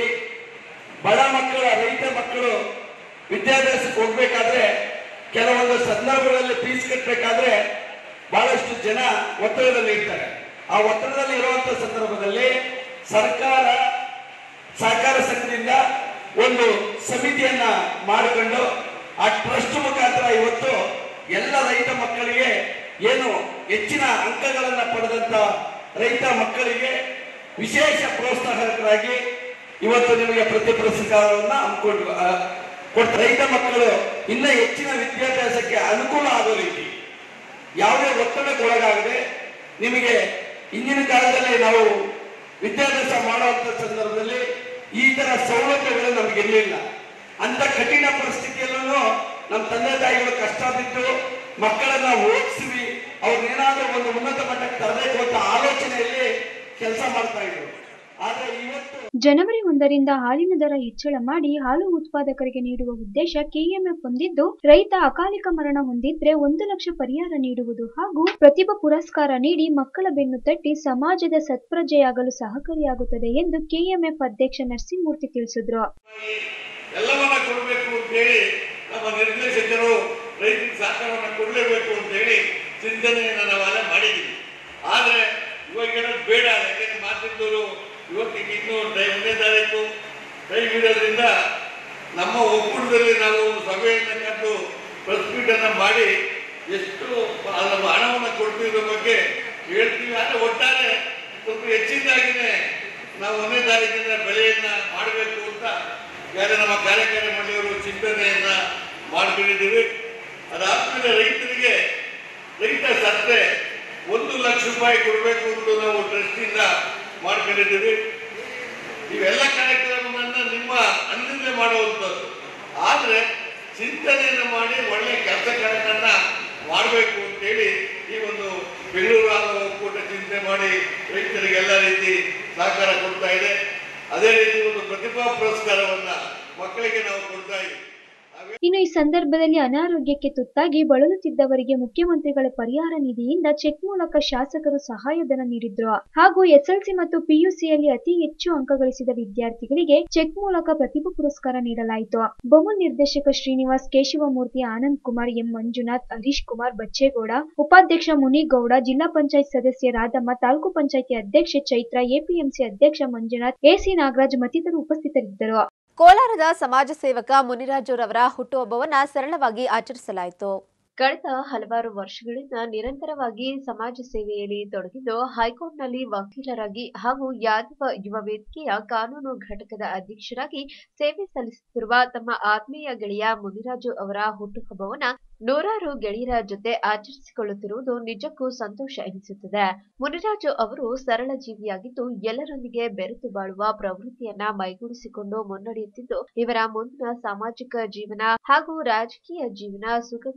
ಬಡ ಮಕ್ಕಳ ರೈತ ಮಕ್ಕಳು ವಿದ್ಯಾಭ್ಯಾಸಕ್ಕೆ ಹೋಗ್ಬೇಕಾದ್ರೆ ಕೆಲವೊಂದು ಸಂದರ್ಭಗಳಲ್ಲಿ ಫೀಸ್ ಕಟ್ಟಬೇಕಾದ್ರೆ ಬಹಳಷ್ಟು ಜನ ಒತ್ತಡದಲ್ಲಿ ಇರ್ತಾರೆ ಆ ಒತ್ತಡದಲ್ಲಿ ಇರುವಂತ ಸಂದರ್ಭದಲ್ಲಿ ಸರ್ಕಾರ ಸಹಕಾರ ಸಂಘದಿಂದ ಒಂದು ಸಮಿತಿಯನ್ನ ಮಾಡಿಕೊಂಡು ಆ ಟ್ರಸ್ಟ್ ಮುಖಾಂತರ ಇವತ್ತು ಎಲ್ಲ ರೈತ ಮಕ್ಕಳಿಗೆ ಏನು ಹೆಚ್ಚಿನ ಅಂಕಗಳನ್ನ ಪಡೆದಂತ ರೈತ ಮಕ್ಕಳಿಗೆ ವಿಶೇಷ ಪ್ರೋತ್ಸಾಹಕರಾಗಿ ಇವತ್ತು ನಿಮಗೆ ಪ್ರತಿ ಪುರಸ್ಕಾರವನ್ನ ಹಮ್ಮಿಕೊಂಡು ಆ, ಕೊಡ್ತಾರೆ ರೈತ ಮಕ್ಕಳು ಇನ್ನ ಹೆಚ್ಚಿನ ವಿದ್ಯಾಭ್ಯಾಸಕ್ಕೆ ಅನುಕೂಲ ಆಗೋ ರೀತಿ ಯಾವುದೇ ಒತ್ತಡಕ್ಕೊಳಗಾಗದೆ ನಿಮಗೆ ಇಂದಿನ ಕಾಲದಲ್ಲಿ ನಾವು ವಿದ್ಯಾಭ್ಯಾಸ ಮಾಡುವಂತ ಸಂದರ್ಭದಲ್ಲಿ ಈ ತರ ಸೌಲಭ್ಯಗಳು ನಮ್ಗೆ ಇರಲಿಲ್ಲ ಅಂತ ಕಠಿಣ ಪರಿಸ್ಥಿತಿಯಲ್ಲೂ ನಮ್ಮ ತಂದೆ ತಾಯಿಗಳು ಕಷ್ಟ ಬಿದ್ದು ಮಕ್ಕಳನ್ನ ಓದಿಸಿ ಅವ್ರನ್ನೇನಾದ್ರೂ ಒಂದು ಉನ್ನತ ಮಟ್ಟಕ್ಕೆ ತರಬೇಕು ಅಂತ ಆಲೋಚನೆಯಲ್ಲಿ ಕೆಲಸ ಮಾಡ್ತಾ ಇದ್ರು ಆದ್ರೆ ಇವತ್ತು ಜನವರಿ ಒಂದರಿಂದ ಹಾಲಿನ ದರ ಹೆಚ್ಚಳ ಮಾಡಿ ಹಾಲು ಉತ್ಪಾದಕರಿಗೆ ನೀಡುವ ಉದ್ದೇಶ ಕೆಎಂಎಫ್ ಹೊಂದಿದ್ದು ರೈತ ಅಕಾಲಿಕ ಮರಣ ಹೊಂದಿದ್ರೆ ಒಂದು ಲಕ್ಷ ಪರಿಹಾರ ನೀಡುವುದು ಹಾಗೂ ಪ್ರತಿಭಾ ಪುರಸ್ಕಾರ ನೀಡಿ ಮಕ್ಕಳ ಬೆನ್ನು ತಟ್ಟಿ ಸಮಾಜದ ಸತ್ಪ್ರಜೆಯಾಗಲು ಸಹಕಾರಿಯಾಗುತ್ತದೆ ಎಂದು ಕೆಎಂಎಫ್ ಅಧ್ಯಕ್ಷ ನರಸಿಂಹಮೂರ್ತಿ ತಿಳಿಸಿದ್ರು ಎಲ್ಲವನ್ನ ಕೊಡಬೇಕು ಅಂತ ಹೇಳಿ ನಮ್ಮ ನಿರ್ದೇಶಕರು ರೈತರಿಗೆ ಸಹಕಾರವನ್ನು ಕೊಡಲೇಬೇಕು ಅಂತ ಹೇಳಿ ಚಿಂತನೆಯನ್ನು ನಾವೆಲ್ಲ ಮಾಡಿದ್ದೀವಿ ಆದ್ರೆ ಇವಾಗ ಹೇಳೋದು ಬೇಡ ಯಾಕೆಂದ್ರೆ ಮಾತಿದ್ದವರು ಇವತ್ತಿಗೆ ಇನ್ನೂ ಟೈಮ್ ಒಂದೇ ತಾರೀಕು ಟೈಮ್ ಇರೋದ್ರಿಂದ ನಮ್ಮ ಒಕ್ಕೂಟದಲ್ಲಿ ನಾವು ಒಂದು ಸಭೆಯನ್ನು ಕರೆದು ಪ್ರೆಸ್ ಮೀಟ್ ಅನ್ನ ಮಾಡಿ ಎಷ್ಟು ನಮ್ಮ ಹಣವನ್ನು ಕೊಡ್ತಿರೋ ಬಗ್ಗೆ ಹೇಳ್ತೀವಿ ಆದ್ರೆ ಒಟ್ಟಾರೆ ಸ್ವಲ್ಪ ಹೆಚ್ಚಿನದಾಗಿನೇ ನಾವು ಒಂದನೇ ತಾರೀಕಿನ ಬೆಳೆಯನ್ನ ಮಾಡಬೇಕು ಅಂತ ಯಾರು ನಮ್ಮ ಕಾರ್ಯಕಾರಿ ಮಂಡಳಿಯವರು ಚಿಂತನೆಯನ್ನ ಮಾಡ್ಕೊಂಡಿದ್ದೀವಿ ಅದಾದ್ಮೇಲೆ ರೈತರಿಗೆ ರೈತ ಸತ್ರೆ ಒಂದು ಲಕ್ಷ ರೂಪಾಯಿ ಕೊಡಬೇಕು ಅಂತ ನಾವು ಟ್ರಸ್ಟಿಂದ ಮಾಡ್ಕೊಂಡಿದ್ದೀವಿ ಇವೆಲ್ಲ ಕಾರ್ಯಕ್ರಮವನ್ನ ನಿಮ್ಮ ಅನ್ನಿಂದಲೇ ಮಾಡುವಂಥದ್ದು ಆದ್ರೆ ಚಿಂತನೆಯನ್ನು ಮಾಡಿ ಒಳ್ಳೆ ಕೆಲಸ ಕಾರ್ಯಗಳನ್ನ ಮಾಡಬೇಕು ಅಂತೇಳಿ ಈ ಒಂದು ಬೆಂಗಳೂರು ಆಗ ಒಕ್ಕೂಟ ಚಿಂತನೆ ಮಾಡಿ ರೈತರಿಗೆ ಎಲ್ಲ ರೀತಿ ಸಹಕಾರ ಕೊಡ್ತಾ ಇದೆ ಅದೇ ರೀತಿ ಒಂದು ಪ್ರತಿಭಾ ಪುರಸ್ಕಾರವನ್ನ ಮಕ್ಕಳಿಗೆ ನಾವು ಕೊಡ್ತಾ ಇದ್ದೀವಿ ಇನ್ನು ಈ ಸಂದರ್ಭದಲ್ಲಿ ಅನಾರೋಗ್ಯಕ್ಕೆ ತುತ್ತಾಗಿ ಬಳಲುತ್ತಿದ್ದವರಿಗೆ ಮುಖ್ಯಮಂತ್ರಿಗಳ ಪರಿಹಾರ ನಿಧಿಯಿಂದ ಚೆಕ್ ಮೂಲಕ ಶಾಸಕರು ಸಹಾಯಧನ ನೀಡಿದ್ರು ಹಾಗೂ ಎಸ್ಎಲ್ಸಿ ಮತ್ತು ಪಿಯುಸಿಯಲ್ಲಿ ಅತಿ ಹೆಚ್ಚು ಅಂಕ ಗಳಿಸಿದ ವಿದ್ಯಾರ್ಥಿಗಳಿಗೆ ಚೆಕ್ ಮೂಲಕ ಪ್ರತಿಭಾ ಪುರಸ್ಕಾರ ನೀಡಲಾಯಿತು ಬಹು ನಿರ್ದೇಶಕ ಶ್ರೀನಿವಾಸ್ ಕೇಶವಮೂರ್ತಿ ಆನಂದ್ ಕುಮಾರ್ ಎಂ ಮಂಜುನಾಥ್ ಹರೀಶ್ ಕುಮಾರ್ ಬಚ್ಚೇಗೌಡ ಉಪಾಧ್ಯಕ್ಷ ಮುನಿಗೌಡ ಜಿಲ್ಲಾ ಪಂಚಾಯತ್ ಸದಸ್ಯ ರಾಧಮ್ಮ ತಾಲೂಕು ಪಂಚಾಯಿತಿ ಅಧ್ಯಕ್ಷೆ ಚೈತ್ರ ಎಪಿಎಂಸಿ ಅಧ್ಯಕ್ಷ ಮಂಜುನಾಥ್ ಎಸಿ ನಾಗರಾಜ್ ಮತ್ತಿತರರು ಉಪಸ್ಥಿತರಿದ್ದರು ಕೋಲಾರದ ಸಮಾಜ ಸೇವಕ ಮುನಿರಾಜುರವರ ಹುಟ್ಟುಹಬ್ಬವನ್ನ ಸರಳವಾಗಿ ಆಚರಿಸಲಾಯಿತು ಕಳೆದ ಹಲವಾರು ವರ್ಷಗಳಿಂದ ನಿರಂತರವಾಗಿ ಸಮಾಜ ಸೇವೆಯಲ್ಲಿ ತೊಡಗಿದ್ದು ಹೈಕೋರ್ಟ್ನಲ್ಲಿ ವಕೀಲರಾಗಿ ಹಾಗೂ ಯಾದವ ಯುವ ವೇದಿಕೆಯ ಕಾನೂನು ಘಟಕದ ಅಧ್ಯಕ್ಷರಾಗಿ ಸೇವೆ ಸಲ್ಲಿಸುತ್ತಿರುವ ತಮ್ಮ ಆತ್ಮೀಯ ಗೆಳೆಯ ಮುನಿರಾಜು ಅವರ ಹುಟ್ಟುಹಬ್ಬವನ್ನ ನೂರಾರು ಗೆಳೆಯರ ಜೊತೆ ಆಚರಿಸಿಕೊಳ್ಳುತ್ತಿರುವುದು ನಿಜಕ್ಕೂ ಸಂತೋಷ ಎನಿಸುತ್ತದೆ ಮುನಿರಾಜು ಅವರು ಸರಳ ಜೀವಿಯಾಗಿದ್ದು ಎಲ್ಲರೊಂದಿಗೆ ಬೆರೆತು ಬಾಳುವ ಪ್ರವೃತ್ತಿಯನ್ನ ಮೈಗೂಡಿಸಿಕೊಂಡು ಮುನ್ನಡೆಯುತ್ತಿದ್ದು ಇವರ ಮುಂದಿನ ಸಾಮಾಜಿಕ ಜೀವನ ಹಾಗೂ ರಾಜಕೀಯ ಜೀವನ ಸುಖಕರವಾಗಿರಲಿ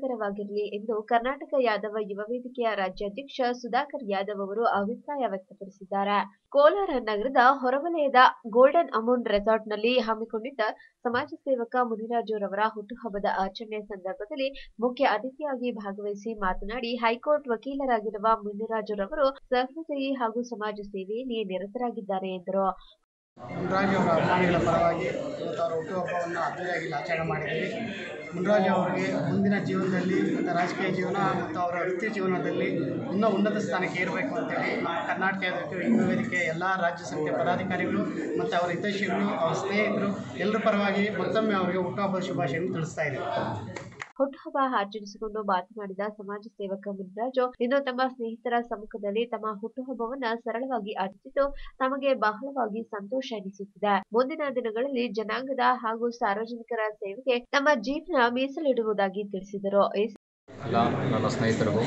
ಇರಲಿ ಎಂದು ಕರ್ನಾಟಕ ಯಾದವ ಯುವ ವೇದಿಕೆಯ ರಾಜ್ಯಾಧ್ಯಕ್ಷ ಸುಧಾಕರ್ ಯಾದವ್ ಅವರು ಅಭಿಪ್ರಾಯ ವ್ಯಕ್ತಪಡಿಸಿದ್ದಾರೆ ಕೋಲಾರ ನಗರದ ಹೊರವಲಯದ ಗೋಲ್ಡನ್ ಅಮೂನ್ ರೆಸಾರ್ಟ್ನಲ್ಲಿ ಹಮ್ಮಿಕೊಂಡಿದ್ದ ಸಮಾಜ ಸೇವಕ ಮುನಿರಾಜುರವರ ಹುಟ್ಟುಹಬ್ಬದ ಆಚರಣೆ ಸಂದರ್ಭದಲ್ಲಿ ಮುಖ್ಯ ಅತಿಥಿಯಾಗಿ ಭಾಗವಹಿಸಿ ಮಾತನಾಡಿ ಹೈಕೋರ್ಟ್ ವಕೀಲರಾಗಿರುವ ಮುನಿರಾಜುರವರು ಸಹೃದಯಿ ಹಾಗೂ ಸಮಾಜ ಸೇವೆಯಲ್ಲಿ ನಿರತರಾಗಿದ್ದಾರೆ ಎಂದರು ಮುನ್ರಾಜು ಅವರ ಅಭಿಮಾನಿಗಳ ಪರವಾಗಿ ಇವತ್ತು ಅವರ ಹುಟ್ಟುಹಬ್ಬವನ್ನು ಅದ್ದೂರಿಯಾಗಿ ಆಚರಣೆ ಮಾಡಿದ್ದೀವಿ ಮುನ್ರಾಜು ಅವರಿಗೆ ಮುಂದಿನ ಜೀವನದಲ್ಲಿ ಮತ್ತು ರಾಜಕೀಯ ಜೀವನ ಮತ್ತು ಅವರ ವೃತ್ತಿ ಜೀವನದಲ್ಲಿ ಇನ್ನೂ ಉನ್ನತ ಸ್ಥಾನಕ್ಕೆ ಏರಬೇಕು ಅಂತೇಳಿ ನಮ್ಮ ಕರ್ನಾಟಕ ಯುವ ವೇದಿಕೆ ಎಲ್ಲ ರಾಜ್ಯ ಸಮಿತಿಯ ಪದಾಧಿಕಾರಿಗಳು ಮತ್ತು ಅವರ ಹಿತೈಷಿಗಳು ಅವರ ಸ್ನೇಹಿತರು ಎಲ್ಲರ ಪರವಾಗಿ ಮತ್ತೊಮ್ಮೆ ಅವರಿಗೆ ಹುಟ್ಟುಹಬ್ಬದ ಶುಭಾಶಯವನ್ನು ತಿಳಿಸ್ತಾ ಇದ್ದೀವಿ ಹುಟ್ಟುಹಬ್ಬ ಆಚರಿಸಿಕೊಂಡು ಮಾತನಾಡಿದ ಸಮಾಜ ಸೇವಕ ಮುನಿರಾಜು ಇನ್ನು ತಮ್ಮ ಸ್ನೇಹಿತರ ಸಮ್ಮುಖದಲ್ಲಿ ತಮ್ಮ ಹುಟ್ಟುಹಬ್ಬವನ್ನ ಸರಳವಾಗಿ ಆಚರಿಸಿದ್ದು ತಮಗೆ ಬಹಳವಾಗಿ ಸಂತೋಷ ಎನಿಸುತ್ತಿದೆ ಮುಂದಿನ ದಿನಗಳಲ್ಲಿ ಜನಾಂಗದ ಹಾಗೂ ಸಾರ್ವಜನಿಕರ ಸೇವೆಗೆ ತಮ್ಮ ಜೀವನ ಮೀಸಲಿಡುವುದಾಗಿ ತಿಳಿಸಿದರು ಈ ಎಲ್ಲ ನನ್ನ ಸ್ನೇಹಿತರಿಗೂ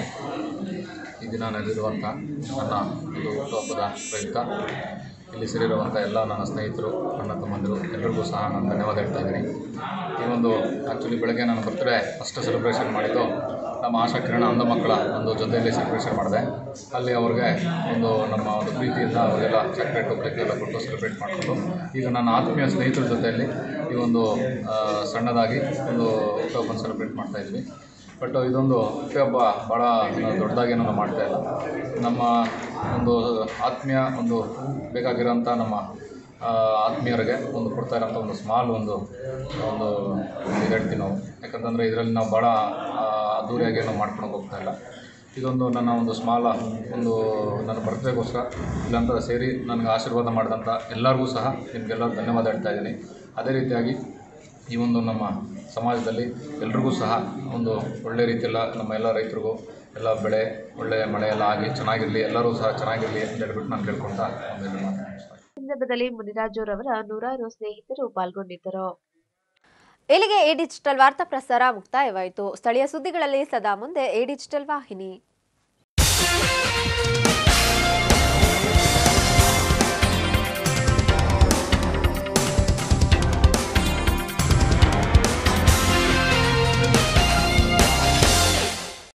ಈ ದಿನ ನಡೆದಿರುವಂಥ ನನ್ನ ಒಂದು ಹುಟ್ಟುಹಬ್ಬದ ಪ್ರಯುಕ್ತ ಇಲ್ಲಿ ಸೇರಿರುವಂಥ ಎಲ್ಲ ನನ್ನ ಸ್ನೇಹಿತರು ನನ್ನ ತಮ್ಮಂದಿರು ಎಲ್ಲರಿಗೂ ಸಹ ನಾನು ಧನ್ಯವಾದ ಹೇಳ್ತಾ ಇದ್ದೀನಿ ಈ ಒಂದು ಆ್ಯಕ್ಚುಲಿ ಬೆಳಗ್ಗೆ ನಾನು ಬರ್ತ್ಡೇ ಫಸ್ಟ್ ಸೆಲೆಬ್ರೇಷನ್ ಮಾಡಿದ್ದು ನಮ್ಮ ಆಶಾ ಕಿರಣ ಅಂಧ ಮಕ್ಕಳ ಒಂದು ಜೊತೆಯಲ್ಲಿ ಸೆಲೆಬ್ರೇಷನ್ ಮಾಡಿದೆ ಅಲ್ಲಿ ಅವ್ರಿಗೆ ಒಂದು ನಮ್ಮ ಒಂದು ಪ್ರೀತಿಯಿಂದ ಅವರಿಗೆಲ್ಲ ಚಾಕ್ಲೇಟು ಬ್ರೇಕ್ ಎಲ್ಲ ಕೊಟ್ಟು ಸೆಲೆಬ್ರೇಟ್ ಮಾಡಿಕೊಂಡು ಈಗ ನನ್ನ ಆತ್ಮೀಯ ಸ್ನೇಹಿತರ ಜೊತೆಯಲ್ಲಿ ಈ ಒಂದು ಆ, ಸಣ್ಣದಾಗಿ ಒಂದು ಹುಟ್ಟುಹಬ್ಬನ ಸೆಲೆಬ್ರೇಟ್ ಮಾಡ್ತಾ ಇದ್ವಿ ಬಟ್ ಇದೊಂದು ಹುಟ್ಟುಹಬ್ಬ ಭಾಳ ದೊಡ್ಡದಾಗಿ ನಾನು ಮಾಡ್ತಾ ಇಲ್ಲ ನಮ್ಮ ಒಂದು ಆತ್ಮೀಯ ಒಂದು ಬೇಕಾಗಿರೋಂಥ ನಮ್ಮ ಆ, ಆತ್ಮೀಯರಿಗೆ ಒಂದು ಕೊಡ್ತಾ ಇರೋಂಥ ಒಂದು ಸ್ಮಾಲ್ ಒಂದು ಒಂದು ಇದು ಹೇಳ್ತೀವಿ ನಾವು ಯಾಕಂತಂದರೆ ಇದರಲ್ಲಿ ನಾವು ಭಾಳ ಆ, ಅದ್ದೂರಿಯಾಗಿ ನಾವು ಮಾಡ್ಕೊಂಡು ಹೋಗ್ತಾ ಇಲ್ಲ ಇದೊಂದು ನನ್ನ ಒಂದು ಸ್ಮಾಲ ಒಂದು ನನ್ನ ಬರ್ತ್ಡೇಗೋಸ್ಕರ ಇಲ್ಲಂತ ಸೇರಿ ನನಗೆ ಆಶೀರ್ವಾದ ಮಾಡಿದಂಥ ಎಲ್ಲರಿಗೂ ಸಹ ನಿಮಗೆಲ್ಲ ಧನ್ಯವಾದ ಹೇಳ್ತಾ ಇದ್ದೀನಿ ಅದೇ ರೀತಿಯಾಗಿ ಈ ಒಂದು ನಮ್ಮ ಸಮಾಜದಲ್ಲಿ ಎಲ್ರಿಗೂ ಸಹ ಒಂದು ಒಳ್ಳೆ ರೀತಿಯಲ್ಲ ನಮ್ಮ ಎಲ್ಲ ರೈತರಿಗೂ ಎಲ್ಲ ಬೆಳೆ ಒಳ್ಳೆ ಮಳೆ ಎಲ್ಲ ಆಗಿ ಚೆನ್ನಾಗಿರಲಿ ಎಲ್ಲರೂ ಸಹ ಚೆನ್ನಾಗಿರಲಿ ಅಂತ ಹೇಳ್ಬಿಟ್ಟು ನಾನು ಕೇಳ್ಕೊಳ್ತಾ ಒಂದೆರಡು ಮಾತು ಮುಗಿಸ್ತಾ ಇದ್ದೀನಿ. ಸಂದರ್ಭದಲ್ಲಿ ಮುನಿರಾಜುರವರ ನೂರಾರು ಸ್ನೇಹಿತರು ಪಾಲ್ಗೊಂಡಿದ್ದರು ಇಲ್ಲಿಗೆ ಎ ಡಿಜಿಟಲ್ ವಾರ್ತಾ ಪ್ರಸಾರ ಮುಕ್ತಾಯವಾಯಿತು ಸ್ಥಳೀಯ ಸುದ್ದಿಗಳಲ್ಲಿ ಸದಾ ಮುಂದೆ ಎ ಡಿಜಿಟಲ್ ವಾಹಿನಿ